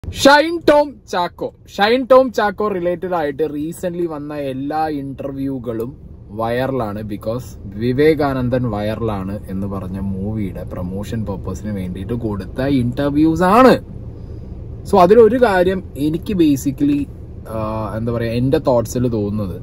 Shine Tom Chacko Shine Tom Chacko related ആയിട്ട് recent വന്ന എല്ലാ ഇന്റർവ്യൂകളും വൈറലാണ് ബിക്കോസ് വിവേകാനന്ദൻ വൈറലാണ് എന്ന് പറഞ്ഞ മൂവിയുടെ പ്രൊമോഷൻ പർപ്പസിന് വേണ്ടിയിട്ട് കൊടുത്ത ഇന്റർവ്യൂസ് ആണ് സോ അതിലൊരു കാര്യം എനിക്ക് ബേസിക്കലി എന്താ പറയാ എന്റെ തോട്ട്സിൽ തോന്നുന്നത്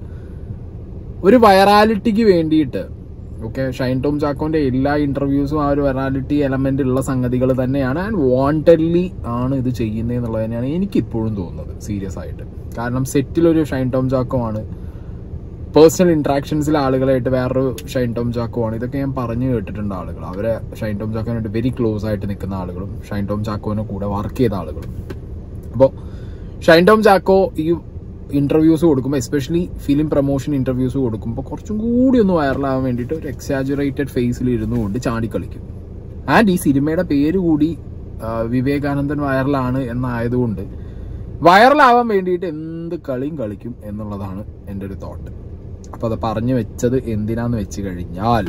ഒരു വൈറാലിറ്റിക്ക് വേണ്ടിയിട്ട് ഓക്കെ ഷൈൻ ടോം ചാക്കോന്റെ എല്ലാ ഇന്റർവ്യൂസും ആ ഒരു വൈറാലിറ്റി എലമെന്റ് ഉള്ള സംഗതികൾ തന്നെയാണ് ആൻഡ് വാണ്ടഡ്ലി ആണ് ഇത് ചെയ്യുന്നത് എന്നുള്ളത് തന്നെയാണ് എനിക്ക് ഇപ്പോഴും തോന്നുന്നത് സീരിയസ് ആയിട്ട് കാരണം സെറ്റിലൊരു ഷൈൻ ടോം ചാക്കോ ആണ് പേഴ്സണൽ ഇന്ററാക്ഷൻസിൽ ആളുകളായിട്ട് വേറൊരു ഷൈൻ ടോം ചാക്കോ ആണ് ഇതൊക്കെ ഞാൻ പറഞ്ഞു കേട്ടിട്ടുണ്ട് ആളുകൾ അവരെ ഷൈൻ ടോം ചാക്കോനായിട്ട് വെരി ക്ലോസ് ആയിട്ട് നിൽക്കുന്ന ആളുകളും ഷൈൻ ടോം ചാക്കോനെ കൂടെ വർക്ക് ചെയ്ത ആളുകളും അപ്പോൾ ഷൈൻ ടോം ചാക്കോ ഈ ഇന്റർവ്യൂസ് കൊടുക്കുമ്പോൾ എസ്പെഷ്യലി ഫിലിം പ്രൊമോഷൻ ഇന്റർവ്യൂസ് കൊടുക്കുമ്പോൾ കുറച്ചും കൂടി ഒന്ന് വൈറലാകാൻ വേണ്ടിയിട്ട് ഒരു എക്സാജുറേറ്റഡ് ഫേസിൽ ഇരുന്നു കൊണ്ട് ചാടിക്കളിക്കും ആൻഡ് ഈ സിനിമയുടെ പേര് കൂടി ആ, വിവേകാനന്ദൻ വൈറലാണ് എന്നായതുകൊണ്ട് വൈറലാവാൻ വേണ്ടിയിട്ട് എന്ത് കളിയും കളിക്കും എന്നുള്ളതാണ് എൻ്റെ ഒരു തോട്ട് അപ്പോൾ അത് പറഞ്ഞു വെച്ചത് എന്തിനാന്ന് വെച്ച് കഴിഞ്ഞാൽ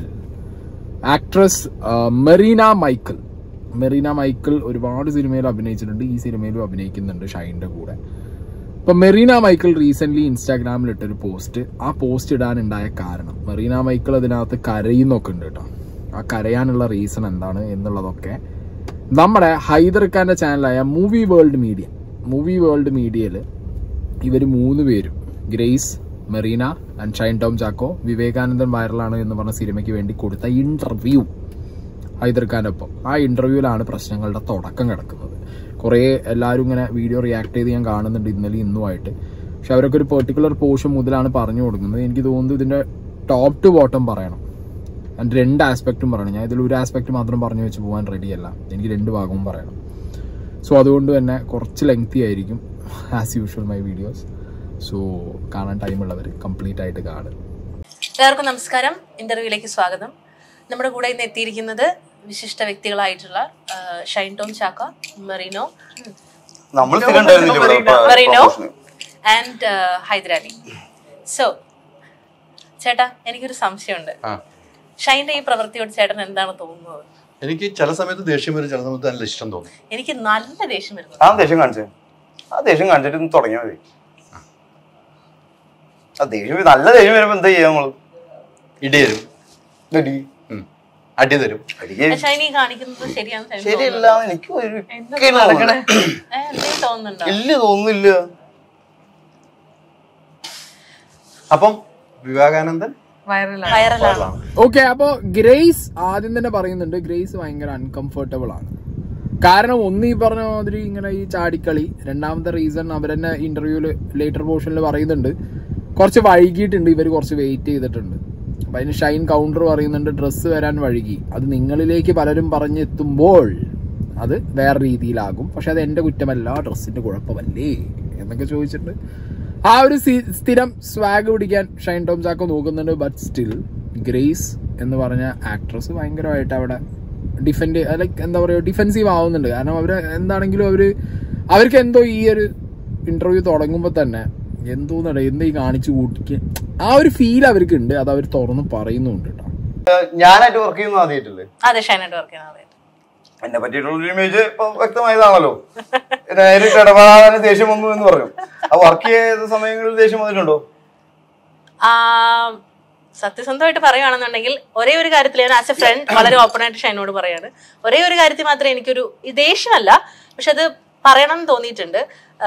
ആക്ട്രസ് മെറീന മൈക്കിൾ മെറീന മൈക്കിൾ ഒരുപാട് സിനിമയിൽ അഭിനയിച്ചിട്ടുണ്ട് ഈ സിനിമയിലും അഭിനയിക്കുന്നുണ്ട് ഷൈൻ്റെ കൂടെ ഇപ്പൊ മെറീന മൈക്കിൾ റീസെന്റ് ഇൻസ്റ്റാഗ്രാമിൽ ഇട്ടൊരു പോസ്റ്റ് ആ പോസ്റ്റ് ഇടാനുണ്ടായ കാരണം മെറീന മൈക്കിൾ അതിനകത്ത് കരയുന്നൊക്കെ ഉണ്ട് കേട്ടോ ആ കരയാനുള്ള റീസൺ എന്താണ് എന്നുള്ളതൊക്കെ നമ്മുടെ ഹൈദർ ഖാന്റെ ചാനലായ movie world media movie world മീഡിയയിൽ ഇവർ മൂന്ന് പേരും ഗ്രേസ് മെറീന ആൻഡ് ഷൈൻ ടോം ചാക്കോ വിവേകാനന്ദൻ വൈറലാണ് എന്ന് പറഞ്ഞ സിനിമയ്ക്ക് വേണ്ടി കൊടുത്ത ഇന്റർവ്യൂ ഹൈദർ ഖാൻ്റെ ഒപ്പം ആ ഇന്റർവ്യൂവിലാണ് പ്രശ്നങ്ങളുടെ തുടക്കം കിടക്കുന്നത് കുറേ എല്ലാവരും ഇങ്ങനെ വീഡിയോ റിയാക്ട് ചെയ്ത് ഞാൻ കാണുന്നുണ്ട് ഇന്നലെ ഇന്നുമായിട്ട് പക്ഷെ അവരൊക്കെ ഒരു പെർട്ടിക്കുലർ പോർഷൻ മുതലാണ് പറഞ്ഞു കൊടുക്കുന്നത് എനിക്ക് തോന്നുന്നു ഇതിന്റെ ടോപ്പ് ടു ബോട്ടം പറയണം ആൻഡ് രണ്ട് ആസ്പെക്റ്റും പറയണം ഞാൻ ഇതിൽ ഒരു ആസ്പെക്ട് മാത്രം പറഞ്ഞു വെച്ച് പോകാൻ റെഡിയല്ല എനിക്ക് രണ്ട് ഭാഗവും പറയണം സോ അതുകൊണ്ട് തന്നെ കുറച്ച് ലെങ്തി ആയിരിക്കും as usual my videos so കാണാൻ ടൈമുള്ളവർ കംപ്ലീറ്റ് ആയിട്ട് കാണും എല്ലാവർക്കും നമസ്കാരം ഇന്റർവ്യൂയിലേക്ക് സ്വാഗതം നമ്മുടെ കൂടെ ഇന്ന് എത്തിയിരിക്കുന്നത് വിശിഷ്ട വ്യക്തികളായിട്ടുള്ള ആ, ഷൈൻ ടോം ചാക്ക മെറീനോ നമ്മൾ സ്ഥിരം ഉണ്ടായിരുന്നില്ല ഇവിടെ പ്ര- മെറീനോ promotion. ആൻഡ് ഹൈദരാലി സോ ചേട്ടാ എനിക്കൊരു സംശയമുണ്ട് ആ. ഷൈൻ്റെ ഈ പ്രവൃത്തിയോട് ചേട്ടൻ എന്താണ് തോന്നുന്നത് എനിക്ക് ചില സമയത്ത് ദേഷ്യം വരും ചില സമയത്ത് നല്ല ഇഷ്ടം തോന്നും എനിക്ക് നല്ല ദേഷ്യം വരുന്നു ആ ദേഷ്യം കാണിച്ചേ ആ ദേഷ്യം കാണിച്ചിട്ട് ഒന്ന് തുടങ്ങിയാൽ മതി ആ ദേഷ്യം വരും- നല്ല ദേഷ്യം വരുമ്പോ എന്താ ചെയ്യാ നമ്മള് ഇടി തരും ഇടി. ഉം. അടി തരും അടിക്ക് ഷൈൻ ഈ കാണിക്കുന്നത് ശരിയാണെന്ന് ചേട്ടന് ശരിയല്ല എനിക്ക് ഒരു എന്താ ഒരിക്കലും നടക്കണേ? തോന്നുന്നില്ല. ഏ, എന്തേലും തോന്നുന്നുണ്ടോ ഇല്ല തോന്നുന്നില്ല അപ്പം വിവേകാനന്ദൻ വൈറലാണ് ഓക്കെ അപ്പോ ഗ്രേസ് ആദ്യം തന്നെ പറയുന്നുണ്ട് ഗ്രേസ് ഭയങ്കര അൺകംഫർട്ടബിൾ ആണ് കാരണം ഒന്ന് ഈ പറഞ്ഞ മാതിരി ഇങ്ങനെ ഈ ചാടിക്കളി രണ്ടാമത്തെ റീസൺ അവർ തന്നെ ഇന്റർവ്യൂല് ലേറ്റർ പോർഷനിൽ പറയുന്നുണ്ട് കുറച്ച് വൈകിയിട്ടുണ്ട് ഇവർ കുറച്ച് വെയിറ്റ് ചെയ്തിട്ടുണ്ട് അപ്പൊ അതിന് ഷൈൻ കൗണ്ടർ പറയുന്നുണ്ട് ഡ്രസ്സ് വരാൻ വഴുകി അത് നിങ്ങളിലേക്ക് പലരും പറഞ്ഞെത്തുമ്പോൾ അത് വേറെ രീതിയിലാകും പക്ഷെ അത് എന്റെ കുറ്റമല്ല ഡ്രസ്സിന്റെ കുഴപ്പമല്ലേ എന്നൊക്കെ ചോദിച്ചിട്ട് ആ ഒരു സി- സ്ഥിരം സ്വാഗ് പിടിക്കാൻ ഷൈൻ ടോം ചാക്കോ നോക്കുന്നുണ്ട് ബട്ട് സ്റ്റിൽ ഗ്രേസ് എന്ന് പറഞ്ഞ ആക്ട്രസ് ഭയങ്കരമായിട്ട് അവിടെ ഡിഫെൻഡ് ലൈക്ക് എന്താ പറയുക ഡിഫെൻസീവ് ആവുന്നുണ്ട് കാരണം അവര് എന്താണെങ്കിലും അവര് അവർക്ക് എന്തോ ഈ ഒരു ഇന്റർവ്യൂ തുടങ്ങുമ്പോൾ തന്നെ എന്തോ നട എന്താ ഈ കാണിച്ചു കൂട്ടിക്ക് ആ ഒരു ഫീൽ അവർക്ക് ഉണ്ട് അത് അവർ തുറന്ന് പറയുന്നുണ്ട് കേട്ടോ ഞാനായിട്ട് വർക്ക് ചെയ്യുന്ന ആദ്യമായിട്ടല്ലേ അതെ ഷൈനായിട്ട് വർക്ക് ചെയ്യുന്നത് അതെ എന്നെ പറ്റിയിട്ടുള്ള ഒരു ഇമേജ് ഇപ്പൊ വ്യക്തമായതാണല്ലോ നേരിട്ട് ഇടപെടാതെ ദേഷ്യം വന്നു എന്ന് പറഞ്ഞു ആ വർക്ക് ചെയ്ത സമയങ്ങളിൽ ദേഷ്യം വന്നിട്ടുണ്ടോ ആ, സത്യസന്ധമായിട്ട് പറയുകയാണെന്നുണ്ടെങ്കിൽ ഒരേ ഒരു കാര്യത്തിൽ ഞാൻ ആസ് എ ഫ്രണ്ട് വളരെ ഓപ്പൺ ആയിട്ട് ഷൈനോട് പറയാണ് ഒരേ ഒരു കാര്യത്തിൽ മാത്രമേ എനിക്കൊരു ഈ ദേഷ്യമല്ല പക്ഷെ അത് പറയണം എന്ന് തോന്നിയിട്ടുണ്ട്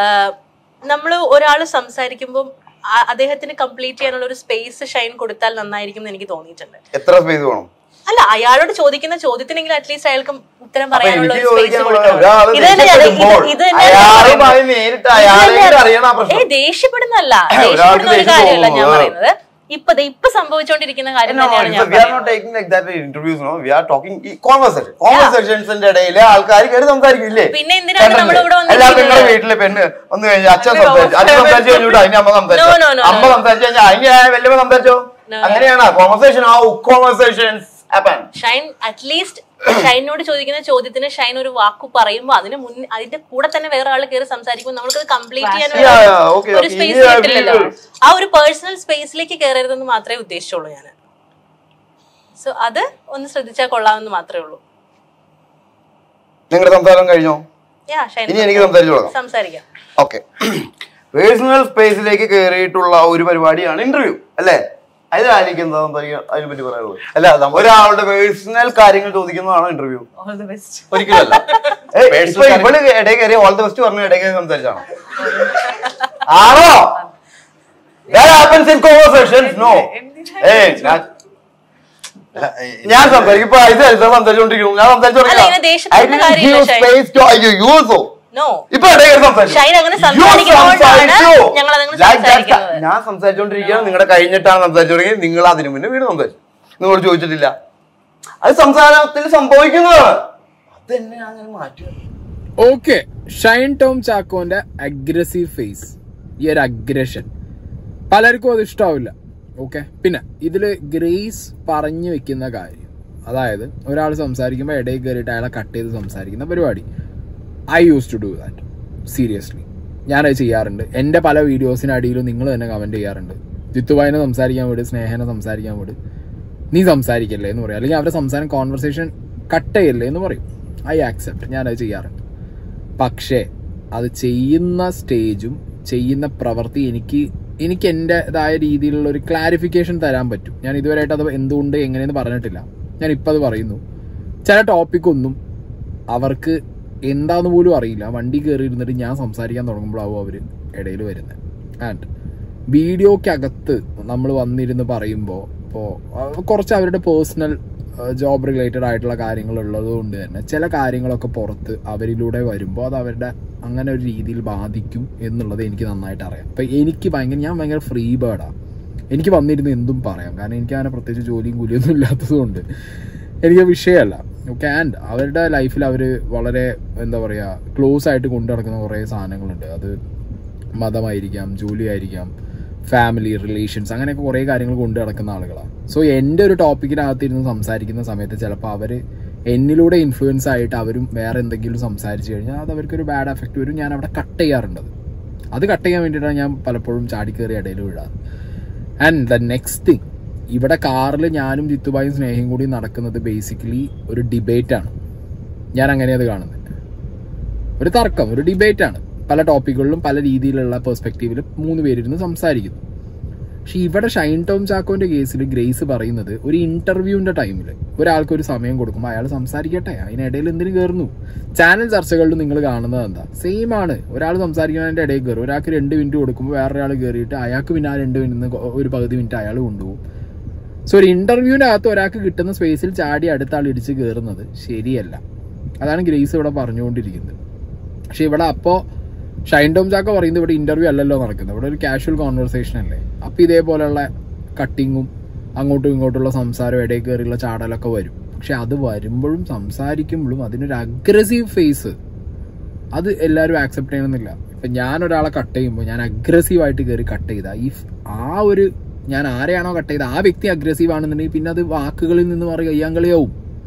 നമ്മൾ ഒരാൾ സംസാരിക്കുമ്പോൾ ആ- അദ്ദേഹത്തിന് കംപ്ലീറ്റ് ചെയ്യാനുള്ള ഒരു സ്പേസ് ഷൈൻ കൊടുത്താൽ നന്നായിരിക്കും എന്ന് എനിക്ക് തോന്നിയിട്ടുണ്ട് എത്ര സ്പേസ് വേണം അല്ല അയാളോട് ചോദിക്കുന്ന ചോദ്യത്തിനെങ്കിലും അറ്റ്ലീസ്റ്റ് അയാൾക്ക് ഉത്തരം അപ്പൊ പറയാനുള്ള എനിക്ക് ഒരു സ്പേസ് ചോദിക്കാനുള്ള കൊടുക്കണം ഒരാള് ഇത് തന്നെ ഞാൻ- ഇത് ദേഷ്യപ്പെടുമ്പോൾ ഇത് തന്നെ ഞാൻ അയാളുമായി പറയുന്നത്. നേരിട്ട് ഇത് അയാളെങ്കിലും തന്നെ- അറിയണം ആ ഏ പ്രശ്നം ദേഷ്യപ്പെടുന്നല്ല ഒരാൾക്ക് ദേഷ്യപ്പെടുന്ന ഒരു ദേഷ്യം കാര്യമല്ല ഞാൻ തോന്നുന്നു. പറയുന്നത് ഇപ്പൊ ദേ ഇപ്പൊ സംഭവിച്ചുകൊണ്ടിരിക്കുന്ന കാര്യം No, no, തന്നെയാണ് ഞാൻ we are not പറയുന്നത് taking like that interviews, no. We are talking ഈ conversation. Conversationsന്റെ ഇടയില് ആൾക്കാർ കയറി സംസാരിക്കില്ലേ പിന്നെ എന്തിനാണ് നമ്മൾ ഇവിടെ അല്ല വന്നിരിക്കുന്നത്? നിങ്ങളുടെ വീട്ടിലെ പെണ്ണ് ഒന്ന് കഴിഞ്ഞ അച്ഛൻ അല്ല, സംസാരിച്ചു അച്ഛൻ no, സംസാരിച്ചു കഴിഞ്ഞിട്ട് അതിന് അമ്മ സംസാരിച്ചു No, no, no, അമ്മ no. സംസാരിച്ചു കഴിഞ്ഞാൽ അതിന് വല്യമ്മ സംസാരിച്ചോ No. അങ്ങനെയാണ് കോൺവെർസേഷൻ ആ കോൺവെർസേഷൻസ് happen ഷൈൻ അറ്റ്ലീസ്റ്റ് ഷൈനോട് ചോദിക്കുന്ന ചോദ്യത്തിന് ഷൈൻ ഒരു വാക്കു പറയുമ്പോൾ അതിന് മുൻ അതിന്റെ കൂടെ തന്നെ വേറെ ആൾ കയറി സംസാരിക്കുമ്പോൾ നമുക്ക് കംപ്ലീറ്റ് ചെയ്യാൻ Yeah, yeah, okay, ഒരു okay. സ്പേസ് Yeah, കിട്ടില്ലല്ലോ we will. ആ ഒരു പേഴ്സണൽ സ്പേസിലേക്ക് കയറരുതെന്ന് മാത്രമേ ഉദ്ദേശിച്ചുള്ളൂ ഞാൻ സോ അത് ഒന്ന് ശ്രദ്ധിച്ചാൽ കൊള്ളാമെന്ന് മാത്രമേ ഉള്ളൂ നിങ്ങളുടെ സംസാരം കഴിഞ്ഞോ യാ ഷൈൻ ഇനി എനിക്ക് സംസാരിച്ചു തുടങ്ങാം സംസാരിക്കാം ഓക്കെ പേഴ്സണൽ സ്പേസിലേക്ക് കയറിയിട്ടുള്ള ഒരു പരിപാടിയാണ് ഇന്റർവ്യൂ അല്ലേ അതിലായിരിക്കും എന്താ സംസാരിക്കുക അതിനെ പറ്റി പറയാനുള്ളത് അല്ല നമ്മ ഒരാളുടെ പേഴ്സണൽ കാര്യങ്ങൾ ചോദിക്കുന്നതാണ് ഇന്റർവ്യൂ ഓൾ ദി ബെസ്റ്റ് ഒരിക്കലല്ല ഇപ്പൊ ഇവള് ഇടയിൽ കയറി ഓൾ ദ ബെസ്റ്റ് പറഞ്ഞു ഇടയിൽ കയറി സംസാരിച്ചാണ് ആണോ That happens in conversations. No. ഏയ്, ഞാൻ- അല്ല, ഏ, ഞാൻ സംസാരിക്കും ഇപ്പൊ ഇത് അല്ല സംസാരിച്ചോണ്ടിരിക്കുന്നു ഞാൻ സംസാരിച്ചു അല്ല, ഇങ്ങനെ ദേഷ്യത്തിന്റെ കാര്യമില്ല, ഷൈൻ. നോ ഇപ്പൊ ഇടയിൽ കയറി സംസാരിച്ചു. ഷൈൻ അങ്ങനെ You സംസാരിക്കുന്നതുകൊണ്ടാണ് സംസാരിച്ചു. ഞങ്ങൾ അങ്ങനെ Like that. സംസാരിക്കുന്നത്. ഞാൻ സംസാരിച്ചോണ്ടിരിക്കുകയാണ് നിങ്ങളുടെ കഴിഞ്ഞിട്ടാണ് സംസാരിച്ചു തുടങ്ങി നിങ്ങൾ അതിനു മുന്നേ വീട് സംസാരിച്ചു നിങ്ങളോട് ചോദിച്ചിട്ടില്ല അത് സംസാരത്തിൽ സംഭവിക്കുന്നതാണ് അത് തന്നെ ഞാൻ അങ്ങനെ മാറ്റുക ഓക്കെ ഷൈൻ ടോം ചാക്കോന്റെ അഗ്രസീവ് ഫേസ് ഈ ഒരു അഗ്രഷൻ പലർക്കും അത് ഇഷ്ടാവില്ല ഓക്കെ പിന്നെ ഇതില് ഗ്രേസ് പറഞ്ഞു വെക്കുന്ന കാര്യം അതായത് ഒരാൾ സംസാരിക്കുമ്പോൾ ഇടയിൽ കയറിയിട്ട് അയാളെ കട്ട് ചെയ്ത് സംസാരിക്കുന്ന പരിപാടി I use to do that seriously ഞാനത് ചെയ്യാറുണ്ട് എൻ്റെ പല വീഡിയോസിനടിയിലും നിങ്ങൾ തന്നെ കമൻറ്റ് ചെയ്യാറുണ്ട് ജിത്തുബായിനെ സംസാരിക്കാൻ വിട് സ്നേഹനെ സംസാരിക്കാൻ വിട് നീ സംസാരിക്കല്ലേ എന്ന് പറയും അല്ലെങ്കിൽ അവരുടെ സംസാരം കോൺവെർസേഷൻ കട്ട് ചെയ്യല്ലേ എന്ന് പറയും ഐ ആക്സെപ്റ്റ് ഞാനത് ചെയ്യാറുണ്ട് പക്ഷേ അത് ചെയ്യുന്ന സ്റ്റേജും ചെയ്യുന്ന പ്രവൃത്തി എനിക്ക് എനിക്ക് എൻ്റെതായ രീതിയിലുള്ള ഒരു ക്ലാരിഫിക്കേഷൻ തരാൻ പറ്റും ഞാൻ ഇതുവരെയായിട്ട് അത് എന്തുകൊണ്ട് എങ്ങനെയെന്ന് പറഞ്ഞിട്ടില്ല ഞാൻ ഇപ്പം അത് പറയുന്നു ചില ടോപ്പിക്കൊന്നും അവർക്ക് എന്താന്ന് പോലും അറിയില്ല വണ്ടി കയറി ഇരുന്നിട്ട് ഞാൻ സംസാരിക്കാൻ തുടങ്ങുമ്പോഴാവും അവർ ഇടയിൽ വരുന്നത് ആൻഡ് വീഡിയോക്കകത്ത് നമ്മൾ വന്നിരുന്ന് പറയുമ്പോൾ ഇപ്പോൾ കുറച്ച് അവരുടെ പേഴ്സണൽ ജോബ് റിലേറ്റഡ് ആയിട്ടുള്ള കാര്യങ്ങൾ ഉള്ളത് കൊണ്ട് തന്നെ ചില കാര്യങ്ങളൊക്കെ പുറത്ത് അവരിലൂടെ വരുമ്പോൾ അത് അവരുടെ അങ്ങനെ ഒരു രീതിയിൽ ബാധിക്കും എന്നുള്ളത് എനിക്ക് നന്നായിട്ട് അറിയാം ഇപ്പം എനിക്ക് ഭയങ്കര ഞാൻ ഭയങ്കര ഫ്രീ ബേർഡാണ് എനിക്ക് വന്നിരുന്ന് എന്തും പറയാം കാരണം എനിക്ക് അങ്ങനെ പ്രത്യേകിച്ച് ജോലിയും കൂലിയൊന്നും ഇല്ലാത്തതുകൊണ്ട് എനിക്ക് വിഷയമല്ല ഓക്കെ ആൻഡ് അവരുടെ ലൈഫിൽ അവർ വളരെ എന്താ പറയുക ക്ലോസ് ആയിട്ട് കൊണ്ടു നടക്കുന്ന കുറേ സാധനങ്ങളുണ്ട് അത് മതമായിരിക്കാം ജോലിയായിരിക്കാം ഫാമിലി റിലേഷൻസ് അങ്ങനെയൊക്കെ കുറേ കാര്യങ്ങൾ കൊണ്ടു നടക്കുന്ന ആളുകളാണ് സോ എൻ്റെ ഒരു ടോപ്പിക്കിനകത്തിരുന്ന് സംസാരിക്കുന്ന സമയത്ത് ചിലപ്പോൾ അവർ എന്നിലൂടെ ഇൻഫ്ലുവൻസ് ആയിട്ട് അവരും വേറെ എന്തെങ്കിലും സംസാരിച്ചു കഴിഞ്ഞാൽ അത് അവർക്കൊരു ബാഡ് എഫക്റ്റ് വരും ഞാൻ അവിടെ കട്ട് ചെയ്യാറുണ്ട് അത്. അത് കട്ട് ചെയ്യാൻ വേണ്ടിയിട്ടാണ് ഞാൻ പലപ്പോഴും ചാടിക്കേറി ഇടയിൽ വീഴാറ് ആൻഡ് ദ നെക്സ്റ്റ് തിങ് ഇവിടെ കാറിൽ ഞാനും ജിത്തുബായും സ്നേഹയും കൂടി നടക്കുന്നത് ബേസിക്കലി ഒരു ഡിബേറ്റ് ആണ് ഞാൻ അങ്ങനെയത് കാണുന്നത് ഒരു തർക്കം ഒരു ഡിബേറ്റ് ആണ് പല ടോപ്പിക്കുകളിലും പല രീതിയിലുള്ള പെർസ്പെക്റ്റീവിലും മൂന്ന് പേരിരുന്ന് സംസാരിക്കുന്നു പക്ഷെ ഇവിടെ ഷൈൻ ടോം ചാക്കോന്റെ കേസിൽ ഗ്രേസ് പറയുന്നത് ഒരു ഇന്റർവ്യൂവിന്റെ ടൈമിൽ ഒരാൾക്ക് ഒരു സമയം കൊടുക്കുമ്പോൾ അയാൾ സംസാരിക്കട്ടെ അതിനിടയിൽ എന്തിനു കയറുന്നു ചാനൽ ചർച്ചകളിൽ നിങ്ങൾ കാണുന്നത് എന്താ സെയിം ആണ് ഒരാൾ സംസാരിക്കുന്നതിന്റെ ഇടയിൽ കയറും ഒരാൾക്ക് രണ്ട് മിനിറ്റ് കൊടുക്കുമ്പോൾ വേറൊരാൾ കയറിയിട്ട് അയാൾക്ക് പിന്നെ ആ രണ്ട് മിനിറ്റ് ഒരു പകുതി മിനിറ്റ് അയാൾ കൊണ്ടുപോകും സോ ഒരു ഇന്റർവ്യൂവിന്റെ അകത്ത് ഒരാൾക്ക് കിട്ടുന്ന സ്പേസിൽ ചാടി അടുത്ത ആൾ ഇടിച്ച് കയറുന്നത് ശരിയല്ല അതാണ് ഗ്രേസ് ഇവിടെ പറഞ്ഞുകൊണ്ടിരിക്കുന്നത് പക്ഷെ ഇവിടെ അപ്പോൾ ഷൈൻ ടോം ചാക്ക പറയുന്നത് ഇവിടെ ഇന്റർവ്യൂ അല്ലല്ലോ നടക്കുന്നത് ഇവിടെ ഒരു കാഷ്വൽ കോൺവെർസേഷൻ അല്ലേ അപ്പം ഇതേപോലെയുള്ള കട്ടിങ്ങും അങ്ങോട്ടും ഇങ്ങോട്ടുള്ള സംസാരം ഇടയിൽ കയറിയുള്ള ചാടലൊക്കെ വരും പക്ഷെ അത് വരുമ്പോഴും സംസാരിക്കുമ്പോഴും അതിനൊരു അഗ്രസീവ് ഫേസ് അത് എല്ലാവരും ആക്സെപ്റ്റ് ചെയ്യണമെന്നില്ല ഇപ്പം ഞാൻ ഒരാളെ കട്ട് ചെയ്യുമ്പോൾ ഞാൻ അഗ്രസീവായിട്ട് കയറി കട്ട് ചെയ്താൽ ഈ ആ ഒരു ഞാൻ ആരെയാണോ കട്ട് ചെയ്തത് ആ വ്യക്തി അഗ്രസീവ് ആണെന്നുണ്ടെങ്കിൽ പിന്നെ അത് വാക്കുകളിൽ നിന്ന് മാറി കയ്യാങ്കളിയാവും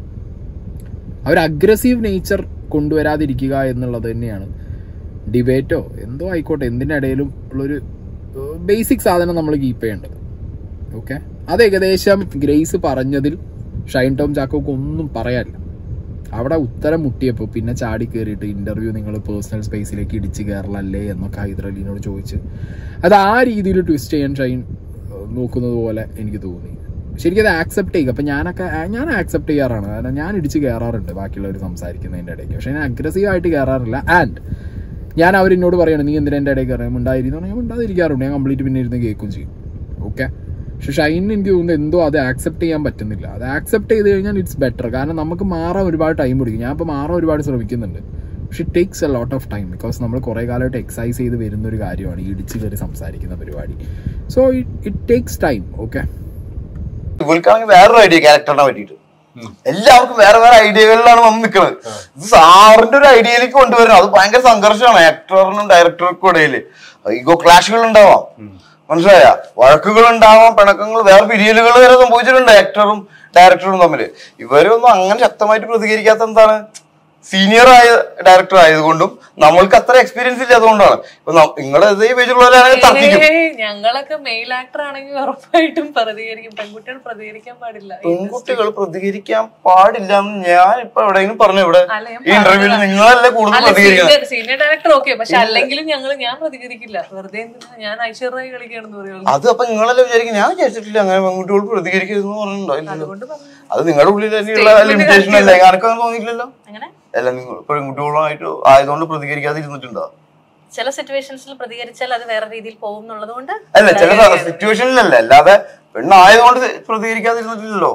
അവർ അഗ്രസീവ് നേച്ചർ കൊണ്ടുവരാതിരിക്കുക എന്നുള്ളത് തന്നെയാണ് ഡിബേറ്റോ എന്തോ ആയിക്കോട്ടെ എന്തിനിടയിലും ഉള്ളൊരു ബേസിക് സാധനം നമ്മൾ കീപ്പ് ചെയ്യേണ്ടത് ഓക്കെ അത് ഏകദേശം ഗ്രേസ് പറഞ്ഞതിൽ ഷൈൻ ടോം ചാക്കോക്ക് ഒന്നും പറയാനില്ല അവിടെ ഉത്തരം മുട്ടിയപ്പോൾ പിന്നെ ചാടി കയറിയിട്ട് ഇന്റർവ്യൂ നിങ്ങൾ പേഴ്സണൽ സ്പേസിലേക്ക് ഇടിച്ച് കയറലല്ലേ എന്നൊക്കെ ഹൈദരലീനോട് ചോദിച്ച് അത് ആ രീതിയിൽ ട്വിസ്റ്റ് ചെയ്യാൻ ഷൈൻ ഏഹ്, നോക്കുന്നത് പോലെ എനിക്ക് തോന്നി ശരിക്കും അത് ആക്സെപ്റ്റ് ചെയ്യുക അപ്പം ഞാനൊക്കെ ആ- ഞാൻ ആക്സെപ്റ്റ് ചെയ്യാറാണ് കാരണം ഞാൻ ഇടിച്ച് കയറാറുണ്ട് ബാക്കിയുള്ളവർ സംസാരിക്കുന്നതിൻ്റെ ഇടയ്ക്ക് പക്ഷേ ഞാൻ അഗ്രസീവ് ആയിട്ട് കയറാറില്ല ആൻഡ് ഞാൻ അവരെന്നോട് പറയണം നീ എന്തിനാ എൻ്റെ ഇടയിൽ കയറാൻ ഉണ്ടായിരുന്നു ഞാൻ മിണ്ടാതിരിക്കാറുണ്ട് ഞാൻ കംപ്ലീറ്റ് പിന്നെ ഇരുന്ന് കേൾക്കും ചെയ്യും ഓക്കെ പക്ഷെ ഷൈനിന് എനിക്ക് തോന്നുന്നു എന്തോ അത് ആക്സെപ്റ്റ് ചെയ്യാൻ പറ്റുന്നില്ല അത് ആക്സെപ്റ്റ് ചെയ്ത് കഴിഞ്ഞാൽ ഇറ്റ്സ് ബെറ്റർ കാരണം നമുക്ക് മാറാൻ ഒരുപാട് ടൈം പിടിക്കും ഞാൻ ഇപ്പോൾ മാറാൻ ഒരുപാട് ശ്രമിക്കുന്നുണ്ട് പക്ഷെ it takes a lot of time because നമ്മൾ കുറേ കാലമായിട്ട് എക്സസൈസ് ചെയ്ത് വരുന്ന ഒരു കാര്യമാണ് ഈ ഇടിച്ച് കയറി സംസാരിക്കുന്ന പരിപാടി so it takes time okay ഇവൾക്കാണെങ്കിൽ വേറൊരു ഐഡിയ ക്യാരക്ടറിനെ പറ്റിയിട്ട് എല്ലാവർക്കും വേറെ വേറെ ഐഡിയകളിലാണ് വന്ന് നിൽക്കുന്നത് ഇത് സാറിന്റെ ഒരു ഐഡിയയിലേക്ക് കൊണ്ടുവരണം അത് ഭയങ്കര സംഘർഷമാണ് ആക്ടറിനും ഡയറക്ടർക്കും ഇടയിൽ ഈഗോ ക്ലാഷുകൾ ഉണ്ടാവാം മനസ്സിലായ വഴക്കുകൾ ഉണ്ടാവാം പിണക്കങ്ങൾ വേറെ പിരിയലുകൾ വരെ സംഭവിച്ചിട്ടുണ്ട് ആക്ടറും ഡയറക്ടറും തമ്മിൽ ഇവരൊന്നും അങ്ങനെ ശക്തമായിട്ട് പ്രതികരിക്കാത്ത എന്താണ് സീനിയർ ആയ ഡയറക്ടർ ആയതുകൊണ്ടും നമ്മൾക്ക് അത്ര എക്സ്പീരിയൻസ് ഇല്ലാത്തതുകൊണ്ടാണ് ഇപ്പൊ നിങ്ങളുടെ ഇതേ പേജിലുള്ളവരാണെങ്കിൽ തർക്കിക്കും ഏയ്, ഞങ്ങളൊക്കെ മെയിൽ ആക്ടർ ആണെങ്കിൽ ഉറപ്പായിട്ടും പ്രതികരിക്കും പെൺകുട്ടികൾ പ്രതികരിക്കാൻ പാടില്ല പെൺകുട്ടികൾ പ്രതികരിക്കാൻ പാടില്ല എന്ന് ഞാൻ ഇപ്പൊ എവിടെയെങ്കിലും പറഞ്ഞു ഇവിടെ അല്ല, ഞാൻ ഈ ഇന്റർവ്യൂവിൽ നിങ്ങളല്ലേ കൂടുതൽ അല്ല പ്രതികരിക്കുന്നത് സീനിയർ സീനിയർ ഡയറക്ടർ ഓക്കെ പക്ഷെ അല്ലെങ്കിലും ഞങ്ങൾ ഞാൻ പ്രതികരിക്കില്ല വെറുതെ എന്തിനാ ഞാൻ ഐശ്വര്യ കളിക്കുകയാണെന്ന് പറയുള്ളൂ അത് അപ്പൊ നിങ്ങളല്ലേ വിചാരിക്കും ഞാൻ വിചാരിച്ചിട്ടില്ല അങ്ങനെ പെൺകുട്ടികൾ പ്രതികരിക്കരുതെന്ന് പറഞ്ഞിട്ടുണ്ടോ ഇല്ലല്ലോ അതുകൊണ്ട് പറഞ്ഞു അത് നിങ്ങളുടെ ഉള്ളിൽ തന്നെയുള്ള Statement ലിമിറ്റേഷൻ അല്ലേ എനിക്ക് അങ്ങനെ തോന്നിയിട്ടില്ലല്ലോ അങ്ങനെ അല്ല നിങ്ങൾ പെൺകുട്ടികളുമായിട്ട് ആയതുകൊണ്ട് പ്രതികരിക്കാതെ ഇരുന്നിട്ടുണ്ടോ ചില സിറ്റുവേഷൻസിൽ പ്രതികരിച്ചാൽ അത് വേറെ രീതിയിൽ പോകും എന്നുള്ളത് കൊണ്ട് അല്ല ചില സിറ്റുവേഷനിലല്ല അല്ലാതെ പെണ്ണായതുകൊണ്ട് പ്രതികരിക്കാതെ ഇരുന്നിട്ടില്ലല്ലോ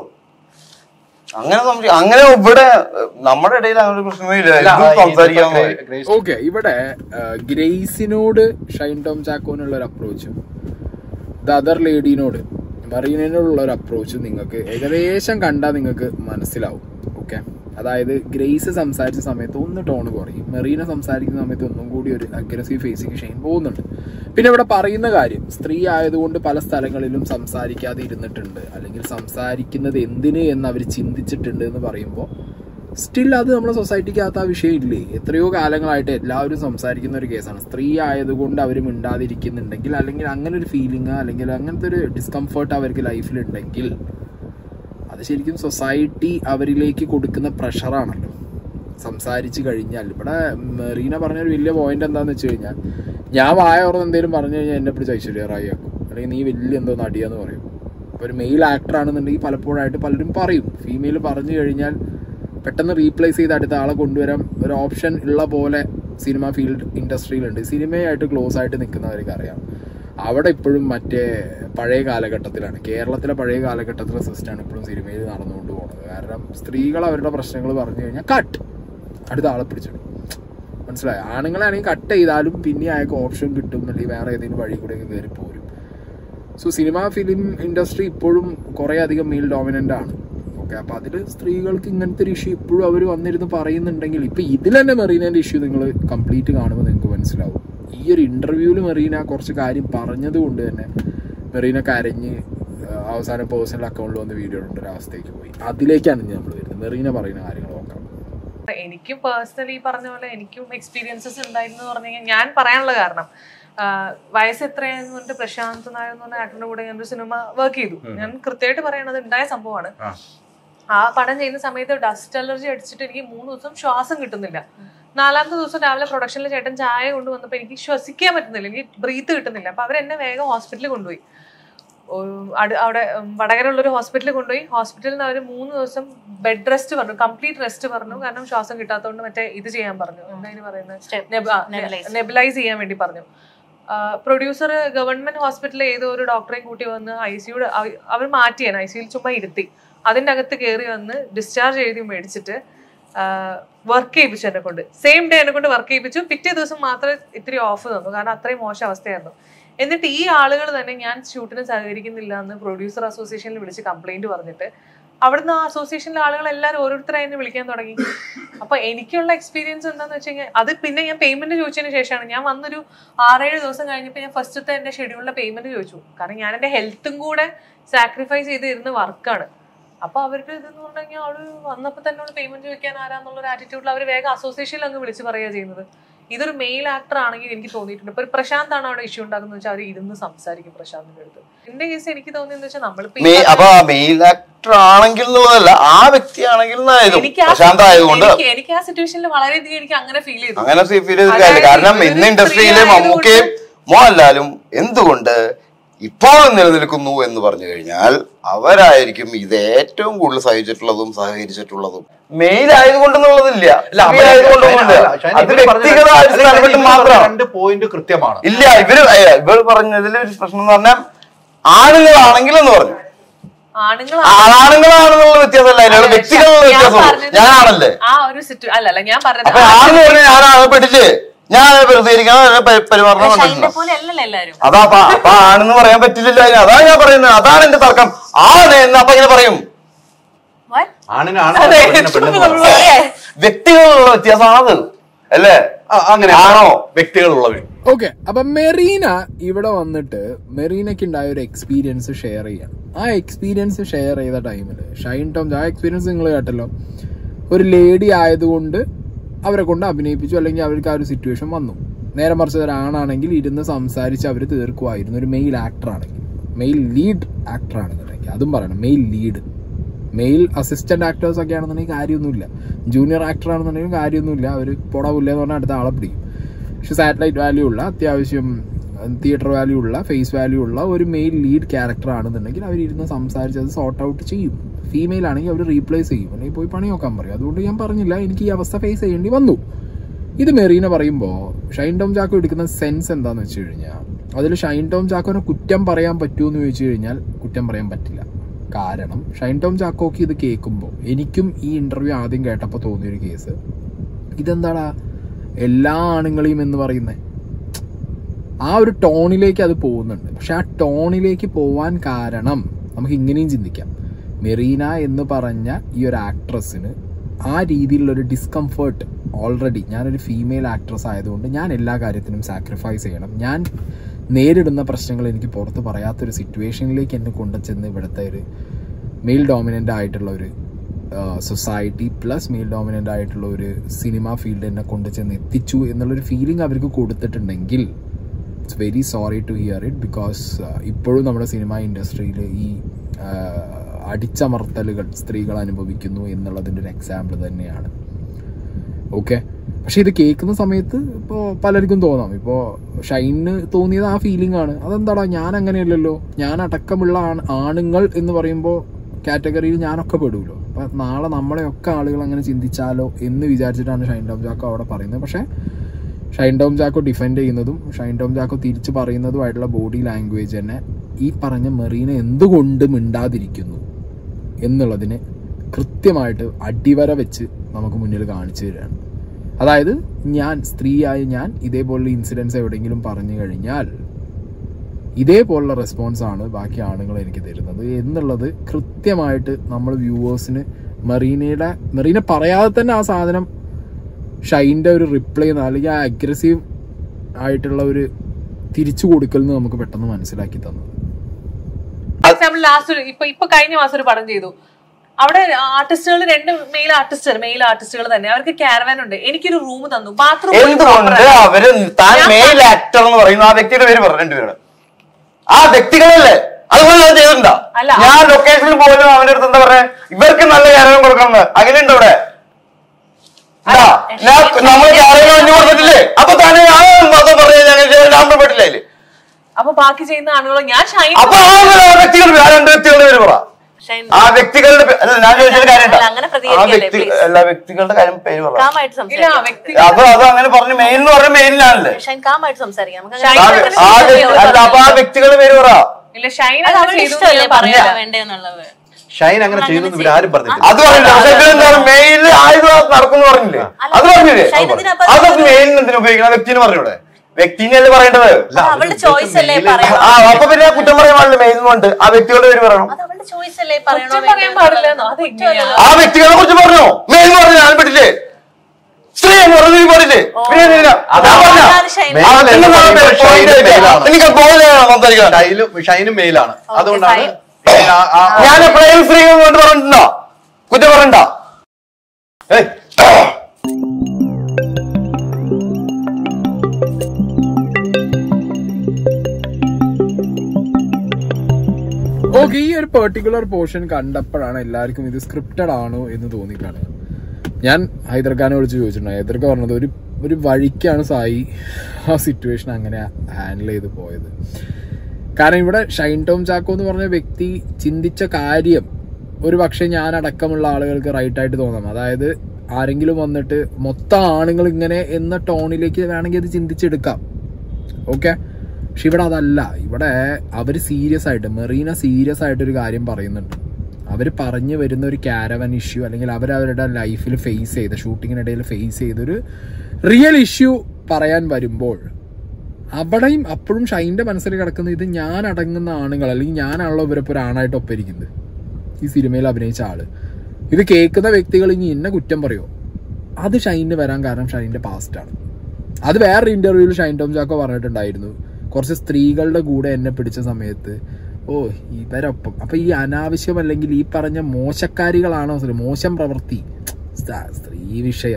അങ്ങനെ സംശയം അങ്ങനെ ഇവിടെ ഏഹ്, നമ്മുടെ ഇടയിൽ അങ്ങനെ ഒരു പ്രശ്നമേ ഇല്ല എന്തും സംസാരിക്കാൻ മതി. ഓക്കെ ഇവിടെ ആ, ഗ്രേസിനോട് ഷൈൻ ടോം ചാക്കോനുള്ള ഒരു അപ്രോച്ചും ദ അതർ ലേഡീനോട് മറീനോടുള്ള ഒരു അപ്രോച്ചും നിങ്ങൾക്ക് ഏകദേശം കണ്ടാൽ നിങ്ങൾക്ക് മനസ്സിലാവും ഓക്കെ അതായത് ഗ്രേസ് സംസാരിച്ച സമയത്ത് ഒന്ന് ടോൺ കുറയും മെറീന സംസാരിക്കുന്ന സമയത്ത് ഒന്നും കൂടി ഒരു അഗ്രസീവ് ഫേസിങ് ഷെയിൻ പോകുന്നുണ്ട് പിന്നെ ഇവിടെ പറയുന്ന കാര്യം സ്ത്രീ ആയതുകൊണ്ട് പല സ്ഥലങ്ങളിലും സംസാരിക്കാതെ ഇരുന്നിട്ടുണ്ട് അല്ലെങ്കിൽ സംസാരിക്കുന്നത് എന്തിന് എന്ന് അവർ ചിന്തിച്ചിട്ടുണ്ട് എന്ന് പറയുമ്പോൾ സ്റ്റിൽ അത് നമ്മുടെ സൊസൈറ്റിക്കകത്ത് ആ വിഷയമില്ലേ എത്രയോ കാലങ്ങളായിട്ട് എല്ലാവരും സംസാരിക്കുന്ന ഒരു കേസാണ് സ്ത്രീ ആയതുകൊണ്ട് അവർ മിണ്ടാതിരിക്കുന്നുണ്ടെങ്കിൽ അല്ലെങ്കിൽ അങ്ങനെ ഒരു ഫീലിംഗ് അല്ലെങ്കിൽ അങ്ങനത്തെ ഒരു ഡിസ്കംഫർട്ട് അവർക്ക് ലൈഫിലുണ്ടെങ്കിൽ അത് ശരിക്കും സൊസൈറ്റി അവരിലേക്ക് കൊടുക്കുന്ന പ്രഷറാണല്ലോ സംസാരിച്ച് കഴിഞ്ഞാൽ ഇവിടെ മെറീന പറഞ്ഞൊരു വലിയ പോയിന്റ് എന്താന്ന് വെച്ച് കഴിഞ്ഞാൽ ഞാൻ വായ ഓർന്ന് എന്തെങ്കിലും പറഞ്ഞു കഴിഞ്ഞാൽ എന്നെ പിടിച്ച് ഐശ്വര്യ റായി ആക്കും അല്ലെങ്കിൽ നീ വലിയ എന്തോ നടിയാന്ന് പറയും അപ്പോൾ ഒരു മെയിൽ ആക്ടർ ആണെന്നുണ്ടെങ്കിൽ പലപ്പോഴായിട്ട് പലരും പറയും ഫീമെയിൽ പറഞ്ഞു കഴിഞ്ഞാൽ പെട്ടെന്ന് റീപ്ലേസ് ചെയ്ത് അടുത്ത ആളെ കൊണ്ടുവരാൻ ഒരു ഓപ്ഷൻ ഉള്ള പോലെ സിനിമ ഫീൽഡ് ഇൻഡസ്ട്രിയിലുണ്ട് സിനിമയായിട്ട് ക്ലോസ് ആയിട്ട് നിൽക്കുന്നവർക്ക് അറിയാം അവിടെ ഇപ്പോഴും മറ്റേ പഴയ കാലഘട്ടത്തിലാണ് കേരളത്തിലെ പഴയ കാലഘട്ടത്തിലെ സിസ്റ്റമാണ് ഇപ്പോഴും സിനിമയിൽ നടന്നുകൊണ്ട് പോകുന്നത് കാരണം സ്ത്രീകൾ അവരുടെ പ്രശ്നങ്ങൾ പറഞ്ഞു കഴിഞ്ഞാൽ കട്ട് അടുത്ത ആളെ പിടിച്ചിടും മനസ്സിലായോ ആണുങ്ങളാണെങ്കിൽ കട്ട് ചെയ്താലും പിന്നെ അയാൾക്ക് ഓപ്ഷൻ കിട്ടും അല്ലെങ്കിൽ വേറെ ഏതെങ്കിലും വഴി കൂടെ കയറി പോരും സോ സിനിമ ഫിലിം ഇൻഡസ്ട്രി ഇപ്പോഴും കുറേ അധികം മെയിൽ ഡോമിനൻ്റ് ആണ് ഓക്കെ അപ്പോൾ അതിൽ സ്ത്രീകൾക്ക് ഇങ്ങനത്തെ ഒരു ഇഷ്യൂ ഇപ്പോഴും അവർ വന്നിരുന്ന് പറയുന്നുണ്ടെങ്കിൽ ഇപ്പം ഇതിൽ തന്നെ മെറീനേൻ്റെ ഇഷ്യൂ നിങ്ങൾ കംപ്ലീറ്റ് കാണുമ്പോൾ നിങ്ങൾക്ക് മനസ്സിലാവും ഈ ഒരു ഇൻ്റർവ്യൂവിൽ മെറീന കുറച്ച് കാര്യം പറഞ്ഞത് കൊണ്ട് തന്നെ മെറീന കരഞ്ഞ് ആ, അവസാനം പേഴ്സണൽ അക്കൗണ്ടിൽ വന്ന് വീഡിയോ ഇടേണ്ട ഒരു അവസ്ഥയ്ക്ക് പോയി അതിലേക്കാണ് ഇനി നമ്മൾ വരുന്നത് മെറീന പറയുന്ന കാര്യങ്ങൾ നോക്കാം എനിക്കും പേഴ്സണലി പറഞ്ഞ പോലെ എനിക്കും എക്സ്പീരിയൻസസ് ഉണ്ടായിരുന്നു പറഞ്ഞു കഴിഞ്ഞാൽ ഞാൻ പറയാനുള്ള കാരണം ആ, വയസ്സ് എത്രയായെന്ന് പറഞ്ഞിട്ട് പ്രശാന്ത് നായർ എന്ന് പറഞ്ഞ ആക്ടറിന്റെ കൂടെ ഞാനൊരു സിനിമ വർക്ക് ചെയ്തു ഞാൻ കൃത്യമായിട്ട് പറയണത് ഉണ്ടായ സംഭവമാണ് ആ പടം ചെയ്യുന്ന സമയത്ത് ഡസ്റ്റ് അലർജി അടിച്ചിട്ട് എനിക്ക് മൂന്ന് ദിവസം ശ്വാസം കിട്ടുന്നില്ല നാലാമത്തെ ദിവസം രാവിലെ പ്രൊഡക്ഷനിൽ ചേട്ടൻ ചായ കൊണ്ടുവന്നപ്പോൾ എനിക്ക് ശ്വസിക്കാൻ പറ്റുന്നില്ല എനിക്ക് ബ്രീത്ത് കിട്ടുന്നില്ല അപ്പൊ അവരെന്നെ വേഗം ഹോസ്പിറ്റലിൽ കൊണ്ടുപോയി ഉം, അട്- അവിടെ ഉം, വടകരയുള്ള ഒരു ഹോസ്പിറ്റലിൽ കൊണ്ടുപോയി ഹോസ്പിറ്റലിൽ നിന്ന് അവർ മൂന്ന് ദിവസം ബെഡ് റെസ്റ്റ് പറഞ്ഞു കംപ്ലീറ്റ് റെസ്റ്റ് പറഞ്ഞു കാരണം ശ്വാസം കിട്ടാത്തതുകൊണ്ട് മറ്റേ ഇത് ചെയ്യാൻ പറഞ്ഞു എന്താ ഇതിന് Step. പറയുന്നത് Nebulize. നെബിലൈസ് ചെയ്യാൻ വേണ്ടി പറഞ്ഞു പ്രൊഡ്യൂസർ ഗവൺമെന്റ് ഹോസ്പിറ്റലിൽ ഏതോ ഒരു ഡോക്ടറെയും കൂട്ടി വന്ന് ഐ സിയുടെ അവർ മാറ്റിയാണ് ഐ സിയിൽ ചുമ്മാ ഇരുത്തി അതിന്റെ അകത്ത് കയറി വന്ന് ഡിസ്ചാർജ് എഴുതി മേടിച്ചിട്ട് വർക്ക് ചെയ്യിപ്പിച്ചു എന്നെ കൊണ്ട് സെയിം ഡേ എന്നെ കൊണ്ട് വർക്ക് ചെയ്യിപ്പിച്ചു പിറ്റേ ദിവസം മാത്രമേ ഇത്തിരി ഓഫ് തന്നു കാരണം അത്രയും മോശം അവസ്ഥയായിരുന്നു എന്നിട്ട് ഈ ആളുകൾ തന്നെ ഞാൻ ഷൂട്ടിന് സഹകരിക്കുന്നില്ല എന്ന് പ്രൊഡ്യൂസർ അസോസിയേഷനിൽ വിളിച്ച് കംപ്ലൈന്റ് പറഞ്ഞിട്ട് അവിടുന്ന് ആ അസോസിയേഷനിലെ ആളുകൾ എല്ലാവരും ഓരോരുത്തരായി എന്നെ വിളിക്കാൻ തുടങ്ങി അപ്പൊ എനിക്കുള്ള എക്സ്പീരിയൻസ് എന്താന്ന് വെച്ച് കഴിഞ്ഞാൽ അത് പിന്നെ ഞാൻ പേയ്മെന്റ് ചോദിച്ചതിന് ശേഷമാണ് ഞാൻ വന്നൊരു ആറേഴ് ദിവസം കഴിഞ്ഞപ്പോൾ ഞാൻ ഫസ്റ്റത്തെ എന്റെ ഷെഡ്യൂളിലെ പേയ്മെന്റ് ചോദിച്ചു കാരണം ഞാൻ എന്റെ ഹെൽത്തും കൂടെ സാക്രിഫൈസ് ചെയ്ത് ഇരുന്ന വർക്കാണ് അപ്പൊ അവരുടെ ഇതെന്ന് പറഞ്ഞു കഴിഞ്ഞാൽ അവള് വന്നപ്പോ തന്നെ അവള് പേയ്മെന്റ് ചോദിക്കാൻ ആരാന്നുള്ള ഒരു ആറ്റിറ്റ്യൂഡിൽ അവർ വേഗം അസോസിയേഷനിൽ അങ്ങ് വിളിച്ച് പറയുക ചെയ്യുന്നത് ഇതൊരു മെയിൽ ആക്ടർ ആണെങ്കിൽ എനിക്ക് തോന്നിയിട്ടുണ്ട് ഇപ്പൊ ഒരു പ്രശാന്ത് ആണ് അവിടെ ഇഷ്യൂ ഉണ്ടാക്കുന്നത് വെച്ചാൽ അവർ ഇരുന്ന് സംസാരിക്കും പ്രശാന്തിന്റെ അടുത്ത് എന്റെ കേസ് എനിക്ക് തോന്നിയെന്ന് വെച്ചാൽ നമ്മളിപ്പോ ഈ മെ- പറഞ്ഞ- അപ്പൊ മെയിൽ ആക്ടർ ആണെങ്കിൽ എന്നുള്ളതല്ല ആ വ്യക്തി ആണെങ്കിൽ എന്നായാലും എനിക്ക് ആ പ്രശാന്ത് ആയതുകൊണ്ട് എനിക്ക് എനിക്ക് ആ സിറ്റുവേഷനിൽ വളരെയധികം എനിക്ക് അങ്ങനെ ഫീൽ ചെയ്തു അങ്ങനെ ഫീൽ ചെയ്തിട്ട് അതായത് കാര്യമില്ല കാരണം ഇവരൊരു ഇന്ന് ഇൻഡസ്ട്രിയിലെ സ്ത്രീ മമ്മൂക്കയും മോഹൻലാലും എന്തുകൊണ്ട് ഇപ്പോഴും നിലനിൽക്കുന്നു എന്ന് പറഞ്ഞു കഴിഞ്ഞാൽ അവരായിരിക്കും ഇത് ഏറ്റവും കൂടുതൽ സഹിച്ചിട്ടുള്ളതും സഹകരിച്ചിട്ടുള്ളതും മെയിൽ ആയതുകൊണ്ടെന്നുള്ളതില്ല അല്ല, സ്ത്രീ ആയതുകൊണ്ടൊന്നുമില്ല. ഷൈന, ഷൈന അത് ഇവര് പറഞ്ഞ- വ്യക്തിഗത അല്ല, ഷൈന അടിസ്ഥാനപ്പെട്ട് ഇവര് പറഞ്ഞ മാത്രമാണ് രണ്ട് പോയിന്റ് കൃത്യമാണ് ഇല്ല ഇവര് ഏ, ഇവർ പറഞ്ഞതിൽ ഒരു പ്രശ്നം എന്ന് പറഞ്ഞാൽ ആണുങ്ങളാണെങ്കിൽ എന്ന് പറഞ്ഞു ആണുങ്ങൾ ആണുങ്ങളാണെന്നുള്ള വ്യത്യാസമല്ല അതിനുള്ള വ്യക്തികളുള്ള ഞാൻ വ്യത്യാസമുള്ളൂ പറഞ്ഞത് ഞാനാണല്ലേ ആ ഒരു സിറ്റു അല്ല അല്ല ഞാൻ പറഞ്ഞത് അപ്പൊ ആ ആണെന്ന് പറഞ്ഞാൽ ഞാനാണ് പെട്ടില്ലേ ഞാൻ പ്രതികരിക്കണം അതിനെ പെ- പെരുമാറണം ഷൈനെ കണ്ടിട്ടില്ല പോലെ അല്ലല്ലോ എല്ലാരും അതാ അപ്പൊ അപ്പൊ ആണെന്ന് പറയാൻ പറ്റില്ലല്ലോ അതിന് അതാണ് ഞാൻ പറയുന്നത് അതാണ് എന്റെ തർക്കം ആണ് എന്ന് അപ്പൊ ഇങ്ങനെ പറയും What? ആണിനാണ് അതെ, പെണ്ണിന് പെണ്ണെന്ന് നമ്മൾ പറയുന്നത്. പറയാം. വ്യക്തികളുള്ള വ്യത്യാസമാണത് അല്ലേ ആ, അങ്ങനെ ആണോ? വ്യക്തികളുള്ളവർ ഓക്കെ അപ്പൊ മെറീന ഇവിടെ വന്നിട്ട് മെറീനയ്ക്ക് ഉണ്ടായ ഒരു എക്സ്പീരിയൻസ് ഷെയർ ചെയ്യണം ആ എക്സ്പീരിയൻസ് ഷെയർ ചെയ്ത ടൈമിൽ ഷൈൻ ടോം ആ എക്സ്പീരിയൻസ് നിങ്ങൾ കേട്ടല്ലോ ഒരു ലേഡി ആയതുകൊണ്ട് അവരെ കൊണ്ട് അഭിനയിപ്പിച്ചു അല്ലെങ്കിൽ അവർക്ക് ആ ഒരു സിറ്റുവേഷൻ വന്നു നേരെ മറിച്ച് ഒരാണാണെങ്കിൽ ഇരുന്ന് സംസാരിച്ച് അവർ തീർക്കുമായിരുന്നു ഒരു മെയിൽ ആക്ടർ ആണെങ്കിൽ മെയിൽ ലീഡ് ആക്ടർ ആണെന്നുണ്ടെങ്കിൽ അതും പറയണം male lead male assistant actors ഒക്കെ ആണെന്നുണ്ടെങ്കിൽ കാര്യമൊന്നുമില്ല ജൂനിയർ ആക്ടർ ആണെന്നുണ്ടെങ്കിൽ കാര്യമൊന്നുമില്ല അവർ പൊടാവില്ല എന്ന് പറഞ്ഞാൽ അടുത്ത ആളെ പിടിക്കും പക്ഷെ സാറ്റലൈറ്റ് വാല്യൂ ഉള്ള അത്യാവശ്യം തിയേറ്റർ വാല്യൂ ഉള്ള ഫേസ് വാല്യൂ ഉള്ള ഒരു മെയിൽ ലീഡ് ക്യാരക്ടർ ആണെന്നുണ്ടെങ്കിൽ അവരിരുന്ന് സംസാരിച്ച് അത് സോർട്ട് ഔട്ട് ചെയ്യും ഫീമെയിൽ ആണെങ്കിൽ അവർ റീപ്ലേസ് ചെയ്യും അല്ലെങ്കിൽ പോയി പണി നോക്കാൻ പറയും അതുകൊണ്ട് ഞാൻ പറഞ്ഞില്ല എനിക്ക് ഈ അവസ്ഥ ഫേസ് ചെയ്യേണ്ടി വന്നു ഇത് മെറീന പറയുമ്പോൾ ഷൈൻ ടോം ചാക്കോ എടുക്കുന്ന സെൻസ് എന്താന്ന് വെച്ച് കഴിഞ്ഞാൽ അതിൽ ഷൈൻ ടോം ചാക്കോനെ കുറ്റം പറയാൻ പറ്റുമെന്ന് ചോദിച്ചു കഴിഞ്ഞാൽ കുറ്റം പറയാൻ പറ്റില്ല കാരണം ഷൈൻ ടോം ചാക്കോക്ക് ഇത് കേൾക്കുമ്പോൾ എനിക്കും ഈ ഇന്റർവ്യൂ ആദ്യം കേട്ടപ്പോൾ തോന്നിയൊരു കേസ് ഇതെന്താടാ എല്ലാ ആണുങ്ങളെയും എന്ന് പറയുന്നത് ആ ഒരു ടോണിലേക്ക് അത് പോകുന്നുണ്ട് പക്ഷെ ആ ടോണിലേക്ക് പോവാൻ കാരണം നമുക്ക് ഇങ്ങനെയും ചിന്തിക്കാം മെറീന എന്ന് പറഞ്ഞ ഈ ഒരു ആക്ട്രസിന് ആ രീതിയിലുള്ള ഒരു ഡിസ്കംഫേർട്ട് ഓൾറെഡി ഞാനൊരു ഫീമെയിൽ ആക്ട്രസ് ആയതുകൊണ്ട് ഞാൻ എല്ലാ കാര്യത്തിനും സാക്രിഫൈസ് ചെയ്യണം ഞാൻ നേരിടുന്ന പ്രശ്നങ്ങൾ എനിക്ക് പുറത്ത് പറയാത്തൊരു സിറ്റുവേഷനിലേക്ക് എന്നെ കൊണ്ടുചെന്ന് ഇവിടുത്തെ ഒരു മെയിൽ ഡോമിനൻ്റ് ആയിട്ടുള്ള ഒരു സൊസൈറ്റി പ്ലസ് മെയിൽ ഡോമിനൻ്റ് ആയിട്ടുള്ള ഒരു സിനിമ ഫീൽഡ് എന്നെ കൊണ്ടുചെന്ന് എത്തിച്ചു എന്നുള്ളൊരു ഫീലിംഗ് അവർക്ക് കൊടുത്തിട്ടുണ്ടെങ്കിൽ it's very sorry to hear it because ഇപ്പോഴും നമ്മുടെ സിനിമ ഇൻഡസ്ട്രിയിൽ ഈ ആ, അടിച്ചമർത്തലുകൾ സ്ത്രീകൾ അനുഭവിക്കുന്നു എന്നുള്ളതിൻ്റെ ഒരു എക്സാമ്പിൾ തന്നെയാണ് ഓക്കെ പക്ഷെ ഇത് കേൾക്കുന്ന സമയത്ത് ഇപ്പോൾ പലർക്കും തോന്നാം ഇപ്പോൾ ഷൈന് തോന്നിയത് ആ ഫീലിംഗ് ആണ് അതെന്താടാ ഞാൻ അങ്ങനെയല്ലല്ലോ ഞാൻ അടക്കമുള്ള ആണ് ആണുങ്ങൾ എന്ന് പറയുമ്പോൾ കാറ്റഗറിയിൽ ഞാനൊക്കെ പെടുമല്ലോ അപ്പം നാളെ നമ്മളെയൊക്കെ ആളുകൾ അങ്ങനെ ചിന്തിച്ചാലോ എന്ന് വിചാരിച്ചിട്ടാണ് ഷൈൻ ടോം ജാക്കോ അവിടെ പറയുന്നത് പക്ഷേ ഷൈൻ ടോം ജാക്കോ ഡിഫെൻഡ് ചെയ്യുന്നതും ഷൈൻ ടോം ജാക്കോ തിരിച്ചു പറയുന്നതുമായിട്ടുള്ള ബോഡി ലാംഗ്വേജ് തന്നെ ഈ പറഞ്ഞ മെറീന എന്തുകൊണ്ട് മിണ്ടാതിരിക്കുന്നു എന്നുള്ളതിന് കൃത്യമായിട്ട് അടിവര വെച്ച് നമുക്ക് മുന്നിൽ കാണിച്ചു തരികയാണ് അതായത് ഞാൻ സ്ത്രീയായ ഞാൻ ഇതേപോലുള്ള ഇൻസിഡൻസ് എവിടെയെങ്കിലും പറഞ്ഞു കഴിഞ്ഞാൽ ഇതേപോലുള്ള റെസ്പോൺസ് ആണ് ബാക്കി ആണുങ്ങൾ എനിക്ക് തരുന്നത് എന്നുള്ളത് കൃത്യമായിട്ട് നമ്മൾ വ്യൂവേഴ്സിന് മെറീനയുടെ മെറീന പറയാതെ തന്നെ ആ സാധനം ഷൈൻ്റെ ഒരു റിപ്ലൈ അല്ലെങ്കിൽ ആ അഗ്രസീവ് ആയിട്ടുള്ള ഒരു തിരിച്ചു കൊടുക്കൽ എന്ന് നമുക്ക് പെട്ടെന്ന് മനസ്സിലാക്കി തന്നത് എക്സാമ്പിൾ ലാസ്റ്റ് ഒരു ഇപ്പൊ ഇപ്പൊ കഴിഞ്ഞ മാസം ഒരു പടം ചെയ്തു അവിടെ ആർട്ടിസ്റ്റുകൾ രണ്ട് മെയിൽ ആർട്ടിസ്റ്റ് മെയിൽ ആർട്ടിസ്റ്റുകൾ തന്നെ അവർക്ക് ക്യാരവാൻ ഉണ്ട് എനിക്കൊരു റൂം തന്നു ബാത്റൂം എന്തുകൊണ്ട് അവര് താൻ മെയിൽ ആക്ടർ എന്ന് പറയുന്നു ആ വ്യക്തിയുടെ പേര് പറഞ്ഞു രണ്ടുപേരുടെ ആ വ്യക്തികളല്ലേ അതുപോലെ ഞാൻ ചെയ്തിട്ടുണ്ടോ അല്ല. ഞാൻ ലൊക്കേഷനിൽ പോലും അവന്റെ അടുത്ത് എന്താ പറയാ ഇവർക്ക് നല്ല കാര്യം കൊടുക്കണം അങ്ങനെയുണ്ട് ഇവിടെ ഇതാ, ഞാൻ നമ്മൾ കാര്യം വേണ്ടി കൊടുത്തിട്ടില്ലേ അപ്പൊ തന്നെ ഞാൻ മതം പറഞ്ഞു ഞാൻ പെട്ടില്ല അതില് അപ്പൊ ബാക്കി ചെയ്യുന്ന ആളുകൾ ഞാൻ ഷൈൻ അപ്പൊ ആ ഒരു വ്യക്തികളുടെ ആ രണ്ട് വ്യക്തികളുടെ പേര് പറ ഷൈൻ ആ വ്യക്തികളുടെ പേ- അല്ല ഞാൻ ചോദിച്ചൊരു കാര്യം അല്ല, അങ്ങനെ ആ പ്രതികരിക്കല്ലേ, വ്യക്തി please. എല്ലാ വ്യക്തികളുടെ കാര്യം പേര് പറ കാമായിട്ട് ഇല്ല സംസാരിക്കാം വ്യക്തി അത് അത് അങ്ങനെ പറഞ്ഞു മെയിൻ എന്ന് പറഞ്ഞ മെയിനാണല്ലേ ഷൈൻ കാമായിട്ട് സംസാരിക്കാം നമുക്ക് ഷൈൻ ആ അങ്ങനെ വ്യ- ആ വ്യക്തി- അല്ല അപ്പൊ ആ വ്യക്തികളുടെ പേര് പറ ഇല്ല ഷൈൻ അത് അങ്ങനെ അവരുടെ ചെയ്തു എന്ന് ഇഷ്ടമല്ലേ ഞാൻ പറഞ്ഞില്ല. പറയാ വേണ്ടെന്നുള്ളത് ഷൈൻ അങ്ങനെ ചെയ്തു ഇവരാരും പറഞ്ഞിട്ടില്ല അത് പറഞ്ഞില്ല പക്ഷെ ഇവരെന്താണ് മെയിലിൽ ആയുധ നടക്കുന്നു പറഞ്ഞില്ലേ അത് പറഞ്ഞില്ലേ ഷൈൻ എന്തിനാ അപ്പൊ അത് അത് മെയിലിന് എന്തിനു ഉപയോഗിക്കണം ആ വ്യക്തിനെ പറഞ്ഞൂടെ വ്യക്തിനല്ലേ പറയേണ്ടത് അല്ല, അത് അവര് അവളുടെ ഉദ്ദേശിച്ച ചോയ്സ് അല്ലേ മെയിലിൽ- പറയണം ആ അപ്പൊ പിന്നെ കുറ്റം പറയാൻ പാടില്ല മെയിലുണ്ട് ആ വ്യക്തികളുടെ പേര് പറയണം അത് അവളുടെ ചോയ്സ് അല്ലേ പറയണോ കുറ്റം പറയാൻ പാടില്ലെന്നോ? അത് എങ്ങനെയാ? ആ വ്യക്തികളെ കുറിച്ച് പറഞ്ഞോ മെയിൽ എന്ന് പറഞ്ഞ ഞാൻ പെട്ടില്ലേ സ്ത്രീ എന്ന് പറഞ്ഞ നീ പറഞ്ഞില്ലേ പിന്നെ എന്തിനാ? അതാ ഞാൻ പറഞ്ഞ. അതാണ് ഷൈൻ. ആ, പിന്നെ ഞാൻ പറഞ്ഞ point ആയിട്ട് എനിക്ക് point ആണ് സംസാരിക്കണം ഷൈനും ഷൈനും മെയിലാണ് അതുകൊണ്ടാണ് fine. ആ- ആ- ആ- ഞാൻ എപ്പോഴേലും സ്ത്രീ കൊണ്ട് പറഞ്ഞിട്ടുണ്ടോ കുറ്റം പറഞ്ഞിട്ടുണ്ടോ ഏയ് ഓക്കെ ഈ ഒരു പെർട്ടിക്കുലർ പോർഷൻ കണ്ടപ്പോഴാണ് എല്ലാവർക്കും ഇത് സ്ക്രിപ്റ്റഡ് ആണോ എന്ന് തോന്നിക്കാണ് ഞാൻ ഹൈദർഖാനെ വിളിച്ച് ചോദിച്ചിട്ടുണ്ട് ഹൈദർഖ പറഞ്ഞത് ഒരു ഒരു വഴിക്കാണ് സായി ആ സിറ്റുവേഷൻ അങ്ങനെ ഹാൻഡിൽ ചെയ്ത് പോയത് കാരണം ഇവിടെ ഷൈൻ ടോം ചാക്കോ എന്ന് പറഞ്ഞ വ്യക്തി ചിന്തിച്ച കാര്യം ഒരു പക്ഷേ ഞാൻ അടക്കമുള്ള ആളുകൾക്ക് റൈറ്റ് ആയിട്ട് തോന്നാം അതായത് ആരെങ്കിലും വന്നിട്ട് മൊത്തം ആണുങ്ങൾ ഇങ്ങനെ എന്ന ടോണിലേക്ക് വേണമെങ്കിൽ അത് ചിന്തിച്ചെടുക്കാം ഓക്കെ പക്ഷെ ഇവിടെ അതല്ല ഇവിടെ അവർ സീരിയസ് ആയിട്ട് മെറീന സീരിയസ് ആയിട്ട് ഒരു കാര്യം പറയുന്നുണ്ട് അവർ പറഞ്ഞു വരുന്ന ഒരു ക്യാരവൻ ഇഷ്യൂ അല്ലെങ്കിൽ അവരവരുടെ ലൈഫിൽ ഫേസ് ചെയ്ത ഷൂട്ടിങ്ങിനിടയിൽ ഫേസ് ചെയ്തൊരു റിയൽ ഇഷ്യൂ പറയാൻ വരുമ്പോൾ അവിടെയും അപ്പോഴും ഷൈൻ്റെ മനസ്സിൽ കിടക്കുന്ന ഇത് ഞാൻ അടങ്ങുന്ന ആണുങ്ങൾ അല്ലെങ്കിൽ ഞാനാണല്ലോ ഇവരിപ്പോൾ ഒരു ആണായിട്ട് ഒപ്പരിക്കുന്നത് ഈ സിനിമയിൽ അഭിനയിച്ച ആള് ഇത് കേൾക്കുന്ന വ്യക്തികൾ ഇനി എന്നെ കുറ്റം പറയോ അത് ഷൈനിന് വരാൻ കാരണം ഷൈനിന്റെ പാസ്റ്റാണ് അത് വേറൊരു ഇന്റർവ്യൂവിൽ ഷൈൻ ടോം ചാക്കോ പറഞ്ഞിട്ടുണ്ടായിരുന്നു കുറച്ച് സ്ത്രീകളുടെ കൂടെ എന്നെ പിടിച്ച സമയത്ത് ഓ ഇവരൊപ്പം അപ്പൊ ഈ അനാവശ്യം അല്ലെങ്കിൽ ഈ പറഞ്ഞ മോശക്കാരികളാണോ സ്ത്രീ മോശം പ്രവൃത്തി സ്ത- സ്ത്രീ വിഷയം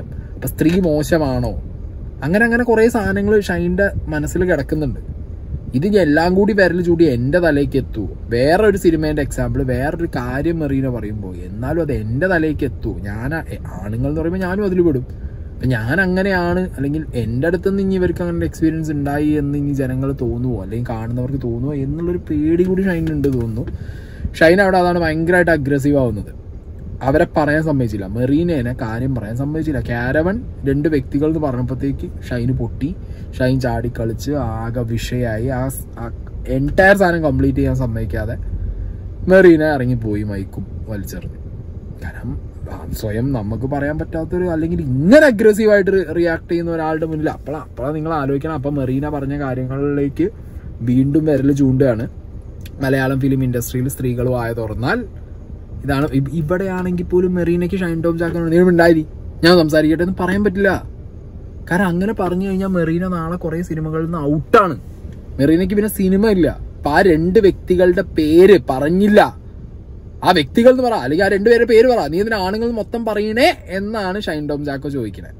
അപ്പൊ സ്ത്രീ മോശമാണോ അങ്ങനെ അങ്ങനെ കുറെ സാധനങ്ങൾ ഷൈൻ്റെ മനസ്സിൽ കിടക്കുന്നുണ്ട് ഇത് ഇനി എല്ലാം കൂടി വിരൽ ചൂടി എൻ്റെ തലയ്ക്ക് എത്തൂ വേറെ ഒരു സിനിമേൻ്റെ എക്സാമ്പിൾ വേറൊരു കാര്യം മെറീന പറയുമ്പോൾ എന്നാലും അത് എൻ്റെ തലയ്ക്ക് എത്തൂ ഞാൻ ആണുങ്ങൾ എന്ന് പറയുമ്പോൾ ഞാനും അതിൽ പെടും അപ്പം ഞാൻ അങ്ങനെയാണ് അല്ലെങ്കിൽ എൻ്റെ അടുത്ത് നിന്ന് ഇനി ഇവർക്ക് അങ്ങനെ എക്സ്പീരിയൻസ് ഉണ്ടായി എന്ന് ഇനി ജനങ്ങൾ തോന്നുമോ അല്ലെങ്കിൽ കാണുന്നവർക്ക് തോന്നുമോ എന്നുള്ളൊരു പേടി കൂടി ഷൈനുണ്ട് തോന്നുന്നു ഷൈൻ അവിടെ അതാണ് ഭയങ്കരമായിട്ട് അഗ്രസീവ് ആവുന്നത് അവരെ പറയാൻ സമ്മതിച്ചില്ല മെറീനേനെ കാര്യം പറയാൻ സമ്മതിച്ചില്ല കാരവൻ രണ്ട് വ്യക്തികൾ എന്ന് പറഞ്ഞപ്പോഴത്തേക്ക് ഷൈന് പൊട്ടി ഷൈൻ ചാടി കളിച്ച് ആകെ വിഷയായി ആ എൻറ്റയർ സാധനം കംപ്ലീറ്റ് ചെയ്യാൻ സമ്മതിക്കാതെ മെറീന ഇറങ്ങിപ്പോയി മൈക്കും വലിച്ചെറിഞ്ഞു കാരണം ആ, സ്വയം നമുക്ക് പറയാൻ പറ്റാത്തൊരു അല്ലെങ്കിൽ ഇങ്ങനെ അഗ്രസീവായിട്ട് റിയാക്ട് ചെയ്യുന്ന ഒരാളുടെ മുന്നിൽ അപ്പോഴാണ് അപ്പോഴാണ് നിങ്ങൾ ആലോചിക്കണം അപ്പം മെറീന പറഞ്ഞ കാര്യങ്ങളിലേക്ക് വീണ്ടും വിരൽ ചൂണ്ടുകയാണ് മലയാളം ഫിലിം ഇൻഡസ്ട്രിയിൽ സ്ത്രീകൾ വായ തുറന്നാൽ ഇതാണ് ഇ- ഇവിടെയാണെങ്കിൽ പോലും മെറീനയ്ക്ക് ഷൈൻ ടോം ചാക്കാൻ നീ ഉണ്ടായി ഞാൻ സംസാരിക്കട്ടെ എന്ന് പറയാൻ പറ്റില്ല കാരണം അങ്ങനെ പറഞ്ഞു കഴിഞ്ഞാൽ മെറീന നാളെ കുറെ സിനിമകളിൽ നിന്ന് ഔട്ടാണ് മെറീനയ്ക്ക് പിന്നെ സിനിമ ഇല്ല അപ്പൊ ആ രണ്ട് വ്യക്തികളുടെ പേര് പറഞ്ഞില്ല ആ വ്യക്തികൾ എന്ന് പറ അല്ലെങ്കിൽ ആ രണ്ടുപേരുടെ പേര് പറ നീ ഇതിന് ആണുങ്ങൾ മൊത്തം പറയണേ എന്നാണ് ഷൈൻ ടോം ചാക്കോ ചോദിക്കുന്നത്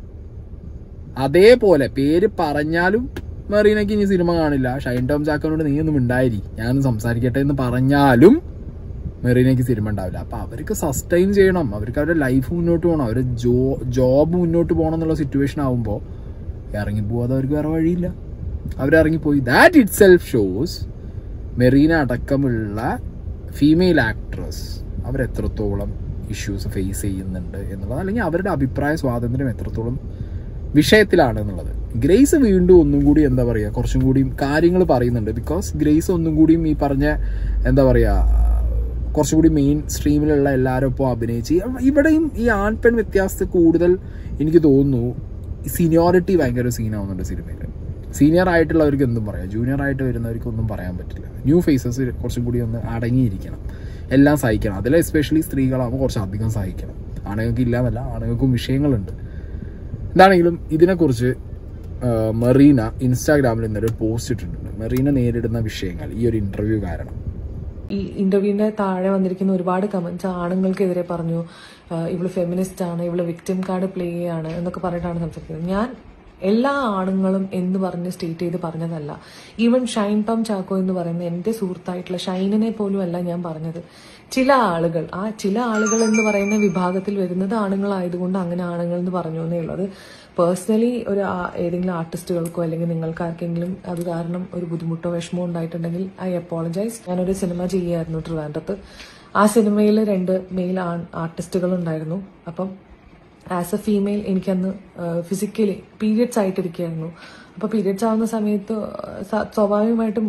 അതേപോലെ പേര് പറഞ്ഞാലും മെറീനയ്ക്ക് ഇനി സിനിമ കാണില്ല ഷൈൻ ടോം ചാക്കോനോട് നീ ഒന്നും ഉണ്ടായി ഞാനൊന്ന് സംസാരിക്കട്ടെ എന്ന് പറഞ്ഞാലും മെറീനയ്ക്ക് സിനിമ ഉണ്ടാവില്ല അപ്പൊ അവർക്ക് സസ്റ്റൈൻ ചെയ്യണം അവർക്ക് അവരുടെ ലൈഫ് മുന്നോട്ട് പോകണം അവരുടെ ജോ ജോബ് മുന്നോട്ട് പോകണം എന്നുള്ള സിറ്റുവേഷൻ ആവുമ്പോൾ ഇറങ്ങിപ്പോവാതെ അവർക്ക് വേറെ വഴിയില്ല അവരിറങ്ങിപ്പോയി that itself shows Mareena അടക്കമുള്ള ഫീമെയിൽ ആക്ട്രസ് അവരെത്രത്തോളം ഇഷ്യൂസ് ഫേസ് ചെയ്യുന്നുണ്ട് എന്നുള്ളത് അല്ലെങ്കിൽ അവരുടെ അഭിപ്രായ സ്വാതന്ത്ര്യം എത്രത്തോളം വിഷയത്തിലാണ് എന്നുള്ളത് ഗ്രേസ് വീണ്ടും ഒന്നും കൂടി എന്താ പറയുക കുറച്ചും കൂടി കാര്യങ്ങൾ പറയുന്നുണ്ട് ബിക്കോസ് ഗ്രേസ് ഒന്നും കൂടിയും ഈ പറഞ്ഞ എന്താ പറയുക കുറച്ചും കൂടി മെയിൻ സ്ട്രീമിലുള്ള എല്ലാവരും ഒപ്പം അഭിനയിച്ച് ഇവിടെയും ഈ ആൺ പെൺ വ്യത്യാസത്തിൽ കൂടുതൽ എനിക്ക് തോന്നുന്നു സീനിയോറിറ്റി ഭയങ്കര സീനാവുന്നുണ്ട് സിനിമയിൽ സീനിയർ ആയിട്ടുള്ളവർക്ക് എന്തും പറയാം ജൂനിയർ ആയിട്ട് വരുന്നവർക്ക് ഒന്നും പറയാൻ പറ്റില്ല ന്യൂ ഫേസസ് കുറച്ചും കൂടി ഒന്ന് അടങ്ങിയിരിക്കണം എല്ലാം സഹിക്കണം അതിൽ എസ്പെഷ്യലി സ്ത്രീകളാകുമ്പോൾ കുറച്ച് അധികം സഹിക്കണം ആണുങ്ങൾക്ക് ഇല്ലാന്നല്ല ആണുങ്ങൾക്കും വിഷയങ്ങളുണ്ട് എന്താണെങ്കിലും ഇതിനെക്കുറിച്ച് ആ, മെറീന ഇൻസ്റ്റാഗ്രാമിൽ ഇന്നലെ ഒരു പോസ്റ്റ് ഇട്ടിട്ടുണ്ട് മെറീന നേരിടുന്ന വിഷയങ്ങൾ ഈ ഒരു ഇന്റർവ്യൂ കാരണം ഈ ഇന്റർവ്യൂവിന്റെ താഴെ വന്നിരിക്കുന്ന ഒരുപാട് കമന്റ്സ് ആണുങ്ങൾക്കെതിരെ പറഞ്ഞു ആ, ഇവള് ഫെമിനിസ്റ്റ് ആണ് ഇവള് വിക്ടിം കാർഡ് പ്ലേ ആണ് എന്നൊക്കെ പറഞ്ഞിട്ടാണ് സംസാരിക്കുന്നത് ഞാൻ എല്ലാ ആണുങ്ങളും എന്ന് പറഞ്ഞ് സ്റ്റേറ്റ് ചെയ്ത് പറഞ്ഞതല്ല ഈവൻ ഷൈൻ ടോം ചാക്കോ എന്ന് പറയുന്ന എന്റെ സുഹൃത്തായിട്ടുള്ള ഷൈനിനെ പോലും അല്ല ഞാൻ പറഞ്ഞത് ചില ആളുകൾ ആ ചില ആളുകൾ എന്ന് പറയുന്ന വിഭാഗത്തിൽ വരുന്നത് ആണുങ്ങളായതുകൊണ്ട് അങ്ങനെ ആണുങ്ങൾ എന്ന് പറഞ്ഞു എന്നേ ഉള്ളൂ അത് പേഴ്സണലി ഒരു ആ- ഏതെങ്കിലും ആർട്ടിസ്റ്റുകൾക്കോ അല്ലെങ്കിൽ നിങ്ങൾക്ക് ആർക്കെങ്കിലും അത് കാരണം ഒരു ബുദ്ധിമുട്ടോ വിഷമോ ഉണ്ടായിട്ടുണ്ടെങ്കിൽ ഐ അപ്പോളജൈസ് ഞാനൊരു സിനിമ ചെയ്യായിരുന്നു ട്രിവാൻഡ്രത്ത് ആ സിനിമയിൽ രണ്ട് മെയിൽ ആൺ ആർട്ടിസ്റ്റുകൾ ഉണ്ടായിരുന്നു അപ്പം ആസ് എ ഫീമെയിൽ എനിക്കന്ന് ഫിസിക്കലി പീരിയഡ്സ് ആയിട്ടിരിക്കുകയായിരുന്നു അപ്പോൾ പീരിയഡ്സ് ആവുന്ന സമയത്ത് സ- സ്വാഭാവികമായിട്ടും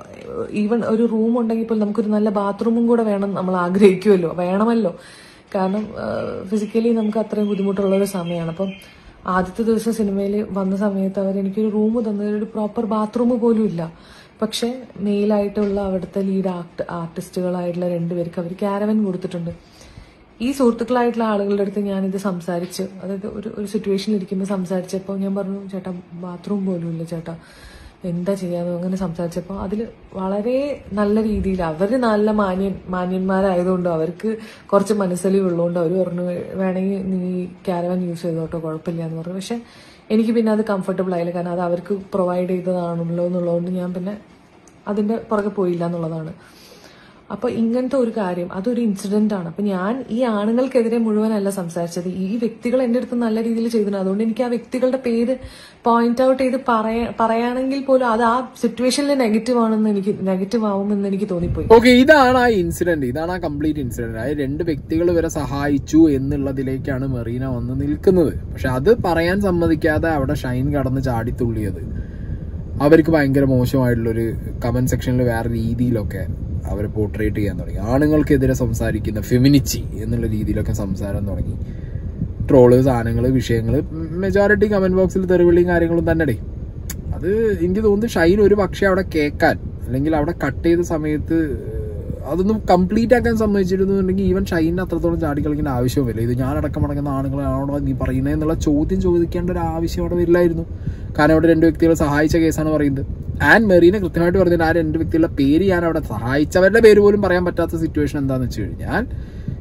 ഈവൻ ഒരു റൂം ഉണ്ടെങ്കിൽ പോലും നമുക്കൊരു നല്ല ബാത്റൂമും കൂടെ വേണം നമ്മൾ ആഗ്രഹിക്കുമല്ലോ വേണമല്ലോ കാരണം ഫിസിക്കലി നമുക്ക് അത്രയും ബുദ്ധിമുട്ടുള്ള ഒരു സമയമാണ് അപ്പം ആദ്യത്തെ ദിവസം സിനിമയിൽ വന്ന സമയത്ത് അവർ എനിക്കൊരു റൂം തന്നത് ഒരു പ്രോപ്പർ ബാത്റൂം പോലും ഇല്ല പക്ഷെ മെയിലായിട്ടുള്ള അവിടുത്തെ ലീഡ് ആർട്ട് ആർട്ടിസ്റ്റുകളായിട്ടുള്ള രണ്ടുപേർക്ക് അവർ ക്യാരവൻ കൊടുത്തിട്ടുണ്ട് ഈ സുഹൃത്തുക്കളായിട്ടുള്ള ആളുകളുടെ അടുത്ത് ഞാനിത് സംസാരിച്ച് അതായത് ഒരു ഒരു സിറ്റുവേഷനിൽ ഇരിക്കുമ്പോൾ സംസാരിച്ചപ്പോൾ ഞാൻ പറഞ്ഞു ചേട്ടാ ബാത്റൂം പോലും ഇല്ല ചേട്ടാ എന്താ ചെയ്യാന്ന് അങ്ങനെ സംസാരിച്ചപ്പോൾ അതിൽ വളരെ നല്ല രീതിയിൽ അവർ നല്ല മാന്യൻ മാന്യന്മാരായതുകൊണ്ട് അവർക്ക് കുറച്ച് മനസ്സലിവ് ഉള്ളതുകൊണ്ട് അവർ പറഞ്ഞു വേണമെങ്കിൽ നീ ക്യാരവൻ യൂസ് ചെയ്തോട്ടോ കുഴപ്പമില്ല എന്ന് പറഞ്ഞു പക്ഷെ എനിക്ക് പിന്നെ അത് കംഫർട്ടബിൾ ആയില്ല കാരണം അത് അവർക്ക് പ്രൊവൈഡ് ചെയ്തതാണല്ലോ എന്നുള്ളതുകൊണ്ട് ഞാൻ പിന്നെ അതിന്റെ പുറകെ പോയില്ല എന്നുള്ളതാണ് അപ്പൊ ഇങ്ങനത്തെ ഒരു കാര്യം അതൊരു ഇൻസിഡന്റ് ആണ് അപ്പൊ ഞാൻ ഈ ആണുങ്ങൾക്കെതിരെ മുഴുവനല്ല സംസാരിച്ചത് ഈ വ്യക്തികൾ എന്റെ അടുത്ത് നല്ല രീതിയിൽ ചെയ്തിട്ടുണ്ട് അതുകൊണ്ട് എനിക്ക് ആ വ്യക്തികളുടെ പേര് പോയിന്റ് ഔട്ട് ചെയ്ത് പറയാ പറയുകയാണെങ്കിൽ പോലും അത് ആ സിറ്റുവേഷനിൽ നെഗറ്റീവ് ആണെന്ന് എനിക്ക് നെഗറ്റീവ് ആവുമെന്ന് എനിക്ക് തോന്നിപ്പോയി ഓക്കെ ഇതാണ് ആ ഇൻസിഡന്റ് ഇതാണ് ആ കംപ്ലീറ്റ് ഇൻസിഡന്റ് അതായത് രണ്ട് വ്യക്തികൾ ഇവരെ സഹായിച്ചു എന്നുള്ളതിലേക്കാണ് മെറീന വന്ന് നിൽക്കുന്നത് പക്ഷെ അത് പറയാൻ സമ്മതിക്കാതെ അവിടെ ഷൈൻ കടന്ന് ചാടിത്തുള്ളിയത് അവർക്ക് ഭയങ്കര മോശമായിട്ടുള്ളൊരു കമന്റ് സെക്ഷനിൽ വേറെ രീതിയിലൊക്കെ അവരെ പോർട്രേറ്റ് ചെയ്യാൻ തുടങ്ങി ആണുങ്ങൾക്കെതിരെ സംസാരിക്കുന്ന ഫെമിനിച്ചി എന്നുള്ള രീതിയിലൊക്കെ സംസാരം തുടങ്ങി ട്രോള് സാധനങ്ങൾ വിഷയങ്ങൾ മെജോറിറ്റി കമന്റ് ബോക്സിൽ തെറിവിളിയും കാര്യങ്ങളും തന്നെ അത് എനിക്ക് തോന്നുന്നു ഷൈൻ ഒരു പക്ഷേ അവിടെ കേൾക്കാൻ അല്ലെങ്കിൽ അവിടെ കട്ട് ചെയ്ത സമയത്ത് അതൊന്നും കംപ്ലീറ്റ് ആക്കാൻ സമ്മതിച്ചിരുന്നുണ്ടെങ്കിൽ ഈവൻ ഷൈനിന് അത്രത്തോളം ചാടി കളിക്കേണ്ട ആവശ്യവുമില്ല ഇത് ഞാൻ അടക്കം അടങ്ങുന്ന ആണുങ്ങളാണോ നീ പറയുന്നത് എന്നുള്ള ചോദ്യം ചോദിക്കേണ്ട ഒരു ആവശ്യം അവിടെ വരില്ലായിരുന്നു കാരണം അവിടെ രണ്ട് വ്യക്തികളെ സഹായിച്ച കേസാണ് പറയുന്നത് ആൻഡ് മെറീനെ കൃത്യമായിട്ട് പറഞ്ഞിട്ട് ആ രണ്ട് വ്യക്തികളുടെ പേര് ഞാൻ അവിടെ സഹായിച്ചവരുടെ പേര് പോലും പറയാൻ പറ്റാത്ത സിറ്റുവേഷൻ എന്താണെന്ന് വെച്ച് കഴിഞ്ഞാൽ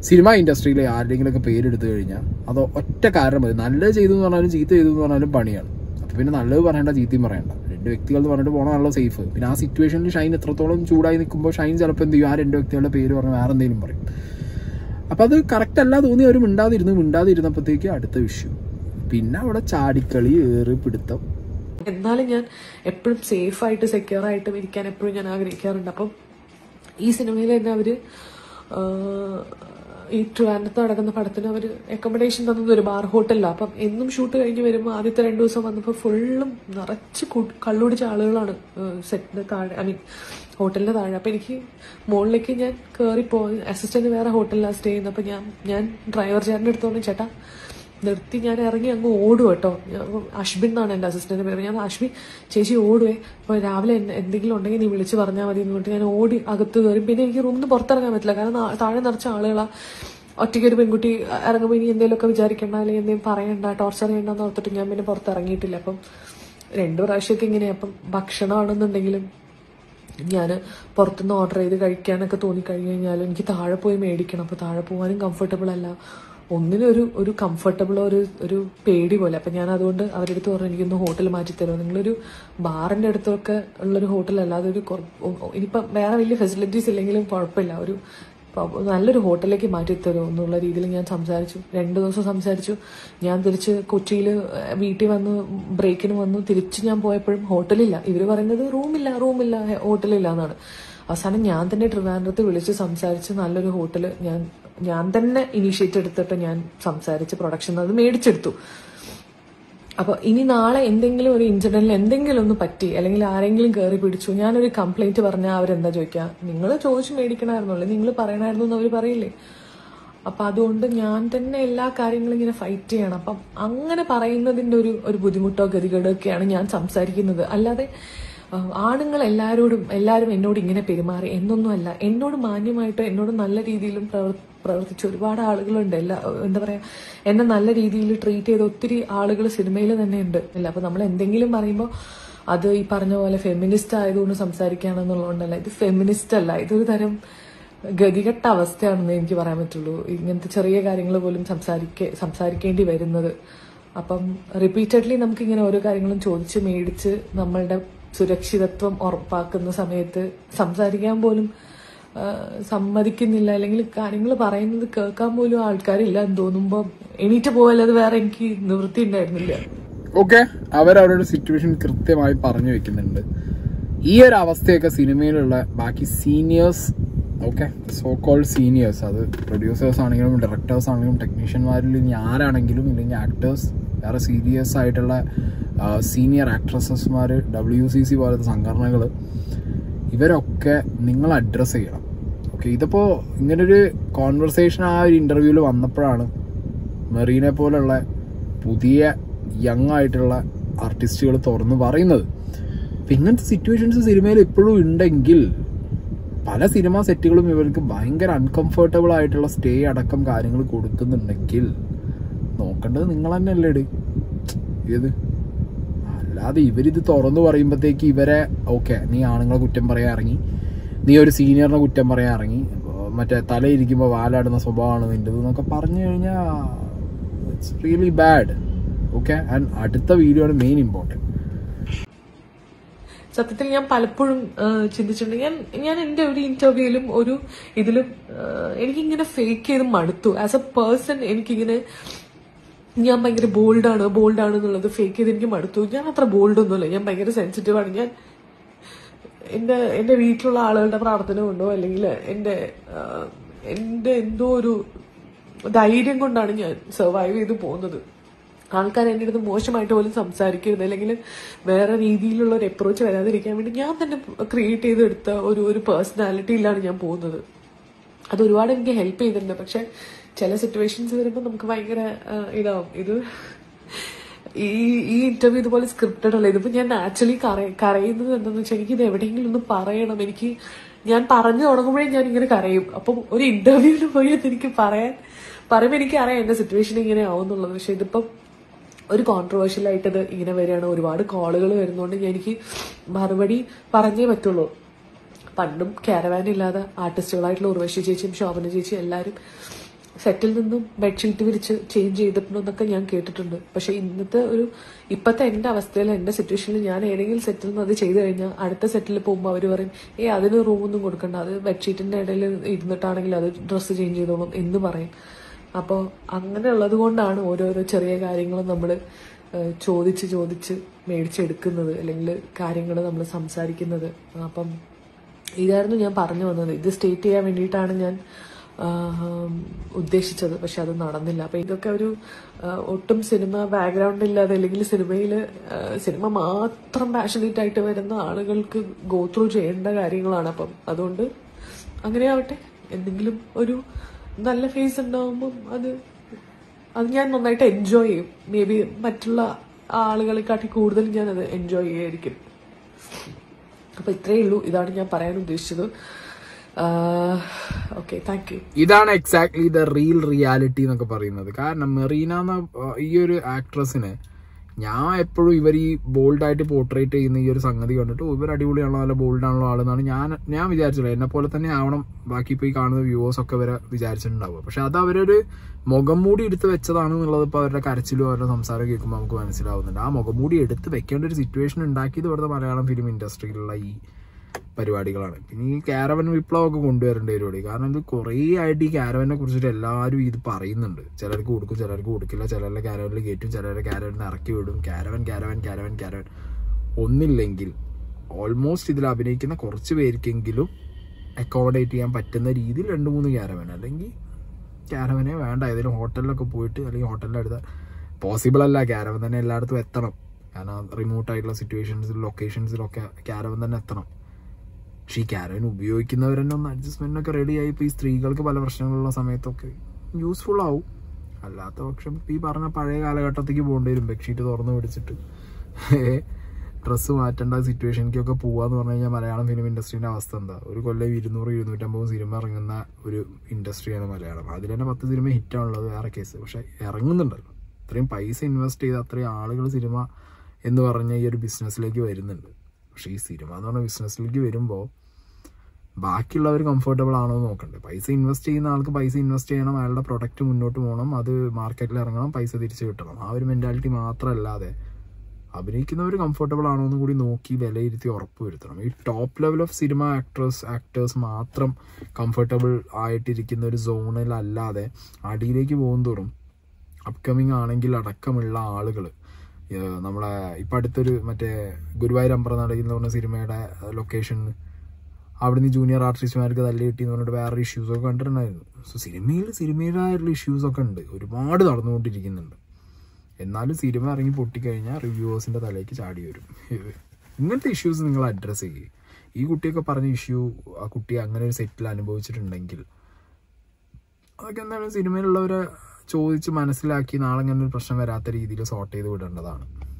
സിനിമ ഇൻഡസ്ട്രിയിലെ ആരുടെയെങ്കിലുമൊക്കെ പേരെടുത്തു കഴിഞ്ഞാൽ അത് ഒറ്റ കാരണം മതി നല്ലത് ചെയ്തു എന്ന് പറഞ്ഞാലും ചീത്ത ചെയ്തു എന്ന് പറഞ്ഞാലും പണിയാണ് അപ്പോൾ പിന്നെ നല്ലത് പറയണ്ട ചീത്തയും പറയണ്ട രണ്ട് വ്യക്തികൾ എന്ന് പറഞ്ഞിട്ട് പോകണമല്ലോ സേഫ് പിന്നെ ആ സിറ്റുവേഷനിൽ ഷൈൻ എത്രത്തോളം ചൂടായി നിൽക്കുമ്പോൾ ഷൈൻ ചിലപ്പോൾ എന്ത് ചെയ്യും ആ രണ്ട് വ്യക്തികളുടെ പേര് പറഞ്ഞ് വേറെ എന്തെങ്കിലും പറയും അപ്പോൾ അത് കറക്റ്റ് അല്ല തോന്നി അവർ മിണ്ടാതിരുന്നു മിണ്ടാതിരുന്നപ്പോഴത്തേക്ക് അടുത്ത വിഷയം പിന്നെ അവിടെ ചാടിക്കളി ഏറ് പിടുത്തം എന്നാലും ഞാൻ എപ്പോഴും സേഫ് ആയിട്ട് സെക്യൂർ ആയിട്ടും ഇരിക്കാൻ എപ്പോഴും ഞാൻ ആഗ്രഹിക്കാറുണ്ട് അപ്പം ഈ സിനിമയിൽ തന്നെ അവര് ആഹ്, ഈ ട്രിവാൻഡ്രത്ത് നടക്കുന്ന പടത്തിന് അവർ അക്കോമഡേഷൻ തന്നത് ഒരു ബാർ ഹോട്ടലിലാണ് അപ്പം എന്നും ഷൂട്ട് കഴിഞ്ഞ് വരുമ്പോൾ ആദ്യത്തെ രണ്ടു ദിവസം വന്നപ്പോൾ ഫുള്ളും നിറച്ച് കു- കള്ളുടിച്ച ആളുകളാണ് സെറ്റിന്റെ താഴെ ഐ മീൻ ഹോട്ടലിന്റെ താഴെ അപ്പം എനിക്ക് മുകളിലേക്ക് ഞാൻ കയറിപ്പോയി അസിസ്റ്റന്റ് വേറെ ഹോട്ടലിലാണ് സ്റ്റേ ചെയ്യുന്നത് അപ്പം ഞാൻ ഞാൻ ഡ്രൈവർ ചേട്ടൻ്റെ അടുത്ത് പറഞ്ഞു ചേട്ടാ നിർത്തി ഞാൻ ഇറങ്ങി അങ്ങ് ഓടും കേട്ടോ ഞാൻ- അശ്ബിൻ എന്നാണ് എൻ്റെ അസിസ്റ്റന്റ് പേര് ഞാൻ അശ്ബിൻ ചേച്ചി ഓടുവേ അപ്പോൾ രാവിലെ എന്നെ എന്തെങ്കിലും ഉണ്ടെങ്കിൽ നീ വിളിച്ച് പറഞ്ഞാൽ മതി എന്ന് പറഞ്ഞിട്ട് ഞാൻ ഓടി അകത്ത് കയറി പിന്നെ എനിക്ക് റൂമിൽ നിന്ന് പുറത്തിറങ്ങാൻ പറ്റില്ല കാരണം നാ- താഴെ നിറച്ച ആളുകളാ ഒറ്റയ്ക്ക് ഒരു പെൺകുട്ടി ഇറങ്ങുമ്പോൾ ഇനി എന്തെങ്കിലുമൊക്കെ വിചാരിക്കണ്ട അല്ലെങ്കിൽ എന്തെങ്കിലും പറയണ്ട ടോർച്ചർ ചെയ്യണ്ടെന്ന് ഓർത്തിട്ട് ഞാൻ പിന്നെ പുറത്തിറങ്ങിയിട്ടില്ല അപ്പം രണ്ടു പ്രാവശ്യമൊക്കെ ഇങ്ങനെയാ അപ്പം ഭക്ഷണമാണെന്നുണ്ടെങ്കിലും ഞാൻ പുറത്തുനിന്ന് ഓർഡർ ചെയ്ത് കഴിക്കാനൊക്കെ തോന്നി കഴിഞ്ഞു കഴിഞ്ഞാലും എനിക്ക് താഴെ പോയി മേടിക്കണം അപ്പോൾ താഴെ പോകാനും കംഫർട്ടബിൾ അല്ല ഒന്നിനും ഒരു ഒരു കംഫർട്ടബിൾ ഒരു ഒരു പേടി പോലെ അപ്പം ഞാൻ അതുകൊണ്ട് അവരുടെ അടുത്ത് പറഞ്ഞു എനിക്കൊന്ന് ഹോട്ടൽ മാറ്റി തരുമോ നിങ്ങളൊരു ബാറിൻ്റെ അടുത്തൊക്കെ ഉള്ളൊരു ഹോട്ടൽ അല്ലാതെ ഒരു കുറ- ഒ- ഒ- ഇനിയിപ്പം വേറെ വലിയ ഫെസിലിറ്റീസ് ഇല്ലെങ്കിലും കുഴപ്പമില്ല ഒരു പ- നല്ലൊരു ഹോട്ടലിലേക്ക് മാറ്റി തരുമോ എന്നുള്ള രീതിയിൽ ഞാൻ സംസാരിച്ചു രണ്ട് ദിവസം സംസാരിച്ചു ഞാൻ തിരിച്ച് കൊച്ചിയിൽ വീട്ടിൽ വന്ന് ബ്രേക്കിന് വന്നു തിരിച്ച് ഞാൻ പോയപ്പോഴും ഹോട്ടലില്ല ഇവർ പറയുന്നത് റൂമില്ല റൂമില്ല ഹെ- ഹോട്ടലില്ല എന്നാണ് അവസാനം ഞാൻ തന്നെ ട്രിവാൻഡ്രത്ത് വിളിച്ച് സംസാരിച്ച് നല്ലൊരു ഹോട്ടൽ ഞാൻ ഞാൻ തന്നെ ഇനീഷ്യേറ്റ് എടുത്തിട്ട് ഞാൻ സംസാരിച്ച് പ്രൊഡക്ഷൻ അത് മേടിച്ചെടുത്തു അപ്പൊ ഇനി നാളെ എന്തെങ്കിലും ഒരു ഇൻസിഡന്റിൽ എന്തെങ്കിലും ഒന്ന് പറ്റി അല്ലെങ്കിൽ ആരെങ്കിലും കയറി പിടിച്ചു ഞാനൊരു കംപ്ലൈന്റ് പറഞ്ഞാൽ അവരെന്താ ചോദിക്കുക നിങ്ങൾ ചോദിച്ചു മേടിക്കണമായിരുന്നുള്ളൂ നിങ്ങൾ പറയണമായിരുന്നു എന്ന് അവർ പറയില്ലേ അപ്പൊ അതുകൊണ്ട് ഞാൻ തന്നെ എല്ലാ കാര്യങ്ങളും ഇങ്ങനെ ഫൈറ്റ് ചെയ്യണം അപ്പം അങ്ങനെ പറയുന്നതിന്റെ ഒരു ഒരു ബുദ്ധിമുട്ടോ ഗതികേടോ ഒക്കെയാണ് ഞാൻ സംസാരിക്കുന്നത് അല്ലാതെ ആ, ആണുങ്ങൾ എല്ലാവരോടും എല്ലാവരും എന്നോട് ഇങ്ങനെ പെരുമാറി എന്നൊന്നുമല്ല എന്നോട് മാന്യമായിട്ട് എന്നോട് നല്ല രീതിയിലും പ്രവർ പ്രവർത്തിച്ച ഒരുപാട് ആളുകളുണ്ട് എല്ലാ എന്താ പറയാ എന്നെ നല്ല രീതിയിൽ ട്രീറ്റ് ചെയ്ത ഒത്തിരി ആളുകൾ സിനിമയിൽ തന്നെ ഉണ്ട് ഇല്ല അപ്പൊ നമ്മൾ എന്തെങ്കിലും പറയുമ്പോൾ അത് ഈ പറഞ്ഞ പോലെ ഫെമിനിസ്റ്റ് ആയതുകൊണ്ട് സംസാരിക്കുകയാണെന്നുള്ളതുകൊണ്ടല്ല ഇത് ഫെമിനിസ്റ്റ് അല്ല ഇതൊരു തരം ഗതികെട്ട അവസ്ഥയാണെന്ന് എനിക്ക് പറയാൻ പറ്റുള്ളൂ ഇങ്ങനത്തെ ചെറിയ കാര്യങ്ങൾ പോലും സംസാരിക്ക സംസാരിക്കേണ്ടി വരുന്നത് അപ്പം റിപ്പീറ്റഡ്ലി നമുക്ക് ഇങ്ങനെ ഓരോ കാര്യങ്ങളും ചോദിച്ച് മേടിച്ച് നമ്മളുടെ സുരക്ഷിതത്വം ഉറപ്പാക്കുന്ന സമയത്ത് സംസാരിക്കാൻ പോലും ആ, സമ്മതിക്കുന്നില്ല അല്ലെങ്കിൽ കാര്യങ്ങൾ പറയുന്നത് കേൾക്കാൻ പോലും ആൾക്കാരില്ല എന്ന് തോന്നുമ്പോൾ എണീറ്റ് പോയല്ലാതെ വേറെ എനിക്ക് നിവൃത്തി ഉണ്ടായിരുന്നില്ല ഓക്കെ അവരവരുടെ സിറ്റുവേഷൻ കൃത്യമായി പറഞ്ഞു വെക്കുന്നുണ്ട് ഈ ഒരു അവസ്ഥയൊക്കെ സിനിമയിലുള്ള ബാക്കി seniors okay so call seniors അത് പ്രൊഡ്യൂസേഴ്സ് ആണെങ്കിലും ഡയറക്ടേഴ്സ് ആണെങ്കിലും ടെക്നീഷ്യന്മാരിൽ ഇനി ആരാണെങ്കിലും ഇല്ലെങ്കിൽ ആക്ടേഴ്സ് വേറെ സീരിയസ് ആയിട്ടുള്ള സീനിയർ ആക്ട്രസസ്മാർ ഡബ്ല്യു സി സി പോലത്തെ സംഘടനകൾ ഇവരൊക്കെ നിങ്ങൾ അഡ്രസ്സ് ചെയ്യണം ഓക്കെ ഇതിപ്പോൾ ഇങ്ങനൊരു കോൺവെർസേഷൻ ആ ഒരു ഇൻ്റർവ്യൂവിൽ വന്നപ്പോഴാണ് മെറീനെ പോലുള്ള പുതിയ യങ് ആയിട്ടുള്ള ആർട്ടിസ്റ്റുകൾ തുറന്ന് പറയുന്നത് അപ്പം ഇങ്ങനത്തെ സിറ്റുവേഷൻസ് സിനിമയിൽ ഇപ്പോഴും ഉണ്ടെങ്കിൽ പല സിനിമാ സെറ്റുകളും ഇവർക്ക് ഭയങ്കര അൺകംഫർട്ടബിൾ ആയിട്ടുള്ള സ്റ്റേ അടക്കം കാര്യങ്ങൾ കൊടുക്കുന്നുണ്ടെങ്കിൽ നോക്കേണ്ടത് നിങ്ങൾ തന്നെ അല്ലേ ഇട് ഏത് അല്ലാതെ ഇവരിത് തുറന്നു പറയുമ്പോഴത്തേക്ക് ഇവരെ ഓക്കെ നീ ആണുങ്ങളെ കുറ്റം പറയാൻ ഇറങ്ങി നീ ഒരു സീനിയറിനെ കുറ്റം പറയാൻ ഇറങ്ങി മറ്റേ തലയിരിക്കുമ്പോൾ വാലാടുന്ന സ്വഭാവമാണ് നിൻ്റെത് എന്നൊക്കെ പറഞ്ഞു കഴിഞ്ഞാൽ it's really bad okay and അടുത്ത വീഡിയോ ആണ് മെയിൻ ഇമ്പോർട്ടൻറ്റ് സത്യത്തിൽ ഞാൻ പലപ്പോഴും ആ, ചിന്തിച്ചിട്ടുണ്ട് ഞാൻ ഞാൻ എന്റെ ഒരു ഇന്റർവ്യൂയിലും ഒരു ഇതിലും ആ, എനിക്കിങ്ങനെ ഫേക്ക് ചെയ്ത് മടുത്തു ആസ് എ പേഴ്സൺ എനിക്കിങ്ങനെ ഞാൻ ഭയങ്കര ബോൾഡാണ് ബോൾഡാണ് എന്നുള്ളത് ഫേക്ക് ചെയ്ത് എനിക്ക് മടുത്തു ഞാൻ അത്ര ബോൾഡ് ഒന്നുമല്ല ഞാൻ ഭയങ്കര സെൻസിറ്റീവ് ആണ് ഞാൻ എന്റെ എന്റെ വീട്ടിലുള്ള ആളുകളുടെ പ്രാർത്ഥന കൊണ്ടോ അല്ലെങ്കിൽ എന്റെ ആ, എന്റെ എന്തോ ഒരു ധൈര്യം കൊണ്ടാണ് ഞാൻ സർവൈവ് ചെയ്ത് പോകുന്നത് ആൾക്കാർ എൻ്റെ അടുത്ത് മോശമായിട്ട് പോലും സംസാരിക്കരുത് അല്ലെങ്കിൽ വേറെ രീതിയിലുള്ള ഒരു അപ്രോച്ച് വരാതിരിക്കാൻ വേണ്ടി ഞാൻ തന്നെ ക്രിയേറ്റ് ചെയ്തെടുത്ത ഒരു ഒരു പേഴ്സണാലിറ്റിയിലാണ് ഞാൻ പോകുന്നത് അത് ഒരുപാട് എനിക്ക് ഹെൽപ്പ് ചെയ്തിട്ടുണ്ട് പക്ഷെ ചില സിറ്റുവേഷൻസ് വരുമ്പോൾ നമുക്ക് ഭയങ്കര ആ, ഇതാവും ഇത് ഈ ഈ ഇന്റർവ്യൂ ഇതുപോലെ സ്ക്രിപ്റ്റഡ് അല്ല ഇതിപ്പോ ഞാൻ ആക്ച്വലി കരയുന്നത് എന്താന്ന് വെച്ചാൽ എനിക്ക് ഇത് എവിടെയെങ്കിലും ഒന്ന് പറയണം എനിക്ക് ഞാൻ പറഞ്ഞു തുടങ്ങുമ്പോഴേ ഞാൻ ഇങ്ങനെ കരയും അപ്പം ഒരു ഇന്റർവ്യൂവിന് പോയി അത് എനിക്ക് പറയാൻ പറയുമ്പോൾ എനിക്ക് അറിയാം എന്റെ സിറ്റുവേഷൻ ഇങ്ങനെ ആവും എന്നുള്ളത് പക്ഷെ ഇതിപ്പം ഒരു കോൺട്രവേഴ്ഷ്യൽ ആയിട്ട് ഇത് ഇങ്ങനെ വരികയാണ് ഒരുപാട് കോളുകൾ വരുന്നതുകൊണ്ട് ഞാൻ എനിക്ക് മറുപടി പറഞ്ഞേ പറ്റുള്ളൂ പണ്ടും ക്യാരവാൻ ഇല്ലാതെ ആർട്ടിസ്റ്റുകളായിട്ടുള്ള ഉർവശി ചേച്ചിയും ശോഭന ചേച്ചിയും എല്ലാവരും സെറ്റിൽ നിന്നും ബെഡ്ഷീറ്റ് വിരിച്ച് ചേഞ്ച് ചെയ്തിട്ടുണ്ടെന്നൊക്കെ ഞാൻ കേട്ടിട്ടുണ്ട് പക്ഷെ ഇന്നത്തെ ഒരു ഇപ്പോഴത്തെ എൻ്റെ അവസ്ഥയിൽ എൻ്റെ സിറ്റുവേഷനിൽ ഞാൻ ഏതെങ്കിലും സെറ്റിൽ നിന്ന് അത് ചെയ്തു കഴിഞ്ഞാൽ അടുത്ത സെറ്റിൽ പോകുമ്പോൾ അവർ പറയും ഏ അതിന് റൂമൊന്നും കൊടുക്കണ്ട അത് ബെഡ്ഷീറ്റിന്റെ ഇടയിൽ ഇരുന്നിട്ടാണെങ്കിൽ അത് ഡ്രസ്സ് ചേഞ്ച് ചെയ്തോളും എന്ന് പറയും അപ്പോൾ അങ്ങനെ ഉള്ളത് കൊണ്ടാണ് ഓരോരോ ചെറിയ കാര്യങ്ങളും നമ്മൾ ചോദിച്ച് ചോദിച്ച് മേടിച്ചെടുക്കുന്നത് അല്ലെങ്കിൽ കാര്യങ്ങൾ നമ്മൾ സംസാരിക്കുന്നത് അപ്പം ഇതായിരുന്നു ഞാൻ പറഞ്ഞു വന്നത് ഇത് സ്റ്റേറ്റ് ചെയ്യാൻ വേണ്ടിയിട്ടാണ് ഞാൻ ആഹ്, ഉദ്ദേശിച്ചത് പക്ഷെ അത് നടന്നില്ല അപ്പൊ ഇതൊക്കെ ഒരു ആഹ്, ഒട്ടും സിനിമ ബാക്ക്ഗ്രൗണ്ട് ഇല്ലാതെ അല്ലെങ്കിൽ സിനിമയിൽ സിനിമ മാത്രം പാഷനേറ്റ് ആയിട്ട് വരുന്ന ആളുകൾക്ക് ഗോ ത്രൂ ചെയ്യേണ്ട കാര്യങ്ങളാണ് അപ്പം അതുകൊണ്ട് അങ്ങനെ ആവട്ടെ എന്തെങ്കിലും ഒരു നല്ല ഫേസ് ഉണ്ടാവുമ്പം അത് അത് ഞാൻ നന്നായിട്ട് എൻജോയ് ചെയ്യും മേ ബി മറ്റുള്ള ആളുകളെക്കാട്ടി കൂടുതൽ ഞാൻ അത് എൻജോയ് ചെയ്യായിരിക്കും അപ്പൊ ഇത്രയേ ഉള്ളൂ ഇതാണ് ഞാൻ പറയാൻ ഉദ്ദേശിച്ചത് ഓക്കെ താങ്ക് യു ഇതാണ് എക്സാക്ട്ലി ദ റിയൽ റിയാലിറ്റി എന്നൊക്കെ പറയുന്നത് കാരണം മെറീന എന്ന ആ, ഈ ഒരു ആക്ട്രസിനെ ഞാൻ എപ്പോഴും ഇവർ ഈ ബോൾഡായിട്ട് പോർട്രേറ്റ് ചെയ്യുന്ന ഈ ഒരു സംഗതി കണ്ടിട്ട് ഇവർ അടിപൊളിയാണോ നല്ല ബോൾഡാണല്ലോ ആളെന്നാണ് ഞാൻ ഞാൻ വിചാരിച്ചില്ല എന്നെ പോലെ തന്നെ ആവണം ബാക്കി ഇപ്പോൾ ഈ കാണുന്ന വ്യൂവേഴ്സ് ഒക്കെ വരെ വിചാരിച്ചിട്ടുണ്ടാവുക പക്ഷെ അത് അവരൊരു മുഖം മൂടി എടുത്ത് വെച്ചതാണ് എന്നുള്ളത് ഇപ്പോൾ അവരുടെ കരച്ചിലും അവരുടെ സംസാരം കേൾക്കുമ്പോൾ നമുക്ക് മനസ്സിലാവുന്നുണ്ട് ആ മുഖം മൂടി എടുത്ത് വെക്കേണ്ട ഒരു സിറ്റുവേഷൻ ഉണ്ടാക്കിയത് ഇവിടുത്തെ മലയാളം ഫിലിം ഇൻഡസ്ട്രിയിലുള്ള ഈ പരിപാടികളാണ് പിന്നെ ഈ കാരവൻ വിപ്ലവമൊക്കെ കൊണ്ടുവരേണ്ട പരിപാടി കാരണം ഇത് കുറേ ആയിട്ട് ഈ കാരവനെ കുറിച്ചിട്ട് എല്ലാവരും ഇത് പറയുന്നുണ്ട് ചിലർക്ക് കൊടുക്കും ചിലർക്ക് കൊടുക്കില്ല ചിലരുടെ കാരവനിൽ കയറ്റും ചിലരുടെ കാരവനിൽ ഇറക്കി വിടും കാരവൻ കാരവൻ കാരവൻ കാരവൻ ഒന്നില്ലെങ്കിൽ ഓൾമോസ്റ്റ് ഇതിൽ അഭിനയിക്കുന്ന കുറച്ച് പേർക്കെങ്കിലും അക്കോമഡേറ്റ് ചെയ്യാൻ പറ്റുന്ന രീതിയിൽ രണ്ട് മൂന്ന് കാരവൻ അല്ലെങ്കിൽ കാരവനെ വേണ്ട ഏതെങ്കിലും ഹോട്ടലിലൊക്കെ പോയിട്ട് അല്ലെങ്കിൽ ഹോട്ടലിൻ്റെ അടുത്ത് പോസിബിൾ അല്ല കാരവൻ തന്നെ എല്ലായിടത്തും എത്തണം കാരണം റിമോട്ട് ആയിട്ടുള്ള സിറ്റുവേഷൻസിൽ ലൊക്കേഷൻസിലൊക്കെ കാരവൻ തന്നെ എത്തണം പക്ഷേ ഈ കാരവൻ ഉപയോഗിക്കുന്നവർ തന്നെ ഒന്ന് അഡ്ജസ്റ്റ്മെന്റ് ഒക്കെ റെഡി ആയി ഇപ്പോൾ ഈ സ്ത്രീകൾക്ക് പല പ്രശ്നങ്ങളുള്ള സമയത്തൊക്കെ യൂസ്ഫുൾ ആവും അല്ലാത്ത പക്ഷം ഈ പറഞ്ഞ പഴയ കാലഘട്ടത്തേക്ക് പോകേണ്ടി വരും ബെഡ്ഷീറ്റ് തുറന്നു പിടിച്ചിട്ട് ഡ്രസ്സ് മാറ്റേണ്ട സിറ്റുവേഷനിലേക്കൊക്കെ പോവാന്ന് പറഞ്ഞു കഴിഞ്ഞാൽ മലയാളം ഫിലിം ഇൻഡസ്ട്രീൻ്റെ അവസ്ഥ എന്താ ഒരു കൊല്ലം ഇരുന്നൂറ് ഇരുന്നൂറ്റമ്പത് സിനിമ ഇറങ്ങുന്ന ഒരു ഇൻഡസ്ട്രിയാണ് മലയാളം അതിൽ തന്നെ പത്ത് സിനിമ ഹിറ്റാണുള്ളത് വേറെ കേസ് പക്ഷെ ഇറങ്ങുന്നുണ്ടല്ലോ ഇത്രയും പൈസ ഇൻവെസ്റ്റ് ചെയ്ത് അത്രയും ആളുകൾ സിനിമ എന്ന് പറഞ്ഞ ഈ ഒരു ബിസിനസ്സിലേക്ക് വരുന്നുണ്ട് പക്ഷേ ഈ സിനിമ എന്ന് പറഞ്ഞ ബിസിനസ്സിലേക്ക് വരുമ്പോൾ ബാക്കിയുള്ളവർ കംഫർട്ടബിൾ ആണോ എന്ന് നോക്കണ്ടേ പൈസ ഇൻവെസ്റ്റ് ചെയ്യുന്ന ആൾക്ക് പൈസ ഇൻവെസ്റ്റ് ചെയ്യണം അയാളുടെ പ്രൊഡക്റ്റ് മുന്നോട്ട് പോകണം അത് മാർക്കറ്റിൽ ഇറങ്ങണം പൈസ തിരിച്ചു കിട്ടണം ആ ഒരു മെൻറ്റാലിറ്റി മാത്രമല്ലാതെ അഭിനയിക്കുന്നവർ കംഫർട്ടബിൾ ആണോ എന്ന് കൂടി നോക്കി വിലയിരുത്തി ഉറപ്പ് വരുത്തണം ഈ top level of cinema actress actors മാത്രം കംഫർട്ടബിൾ ആയിട്ടിരിക്കുന്ന ഒരു സോണിലല്ലാതെ അടിയിലേക്ക് പോകുന്തോറും അപ്കമിങ് ആണെങ്കിൽ അടക്കമുള്ള ആളുകൾ നമ്മളെ ഇപ്പം അടുത്തൊരു മറ്റേ ഗുരുവായൂർ അമ്പറനാടകി എന്ന് പറഞ്ഞ സിനിമയുടെ ലൊക്കേഷൻ അവിടുന്ന് ജൂനിയർ ആർട്ടിസ്റ്റുമാർക്ക് തല്ലി കിട്ടി എന്ന് പറഞ്ഞിട്ട് വേറെ ഇഷ്യൂസ് ഒക്കെ കണ്ടിട്ടുണ്ടായിരുന്നു സോ സിനിമയിൽ സിനിമയുടേതായിട്ടുള്ള ഇഷ്യൂസ് ഒക്കെ ഉണ്ട് ഒരുപാട് നടന്നുകൊണ്ടിരിക്കുന്നുണ്ട് എന്നാലും സിനിമ ഇറങ്ങി പൊട്ടിക്കഴിഞ്ഞാൽ റിവ്യൂവേഴ്സിന്റെ തലയ്ക്ക് ചാടി വരും ഇങ്ങനത്തെ ഇഷ്യൂസ് നിങ്ങൾ അഡ്രസ്സ് ചെയ്യുക ഈ കുട്ടിയൊക്കെ പറഞ്ഞ ഇഷ്യൂ ആ കുട്ടി അങ്ങനെ ഒരു സെറ്റിൽ അനുഭവിച്ചിട്ടുണ്ടെങ്കിൽ അതൊക്കെ എന്താണ് സിനിമയിലുള്ളവരെ ചോദിച്ച് മനസ്സിലാക്കി നാളെ ഇങ്ങനെ ഒരു പ്രശ്നം വരാത്ത രീതിയിൽ സോർട്ട് ചെയ്ത് വിടേണ്ടതാണ്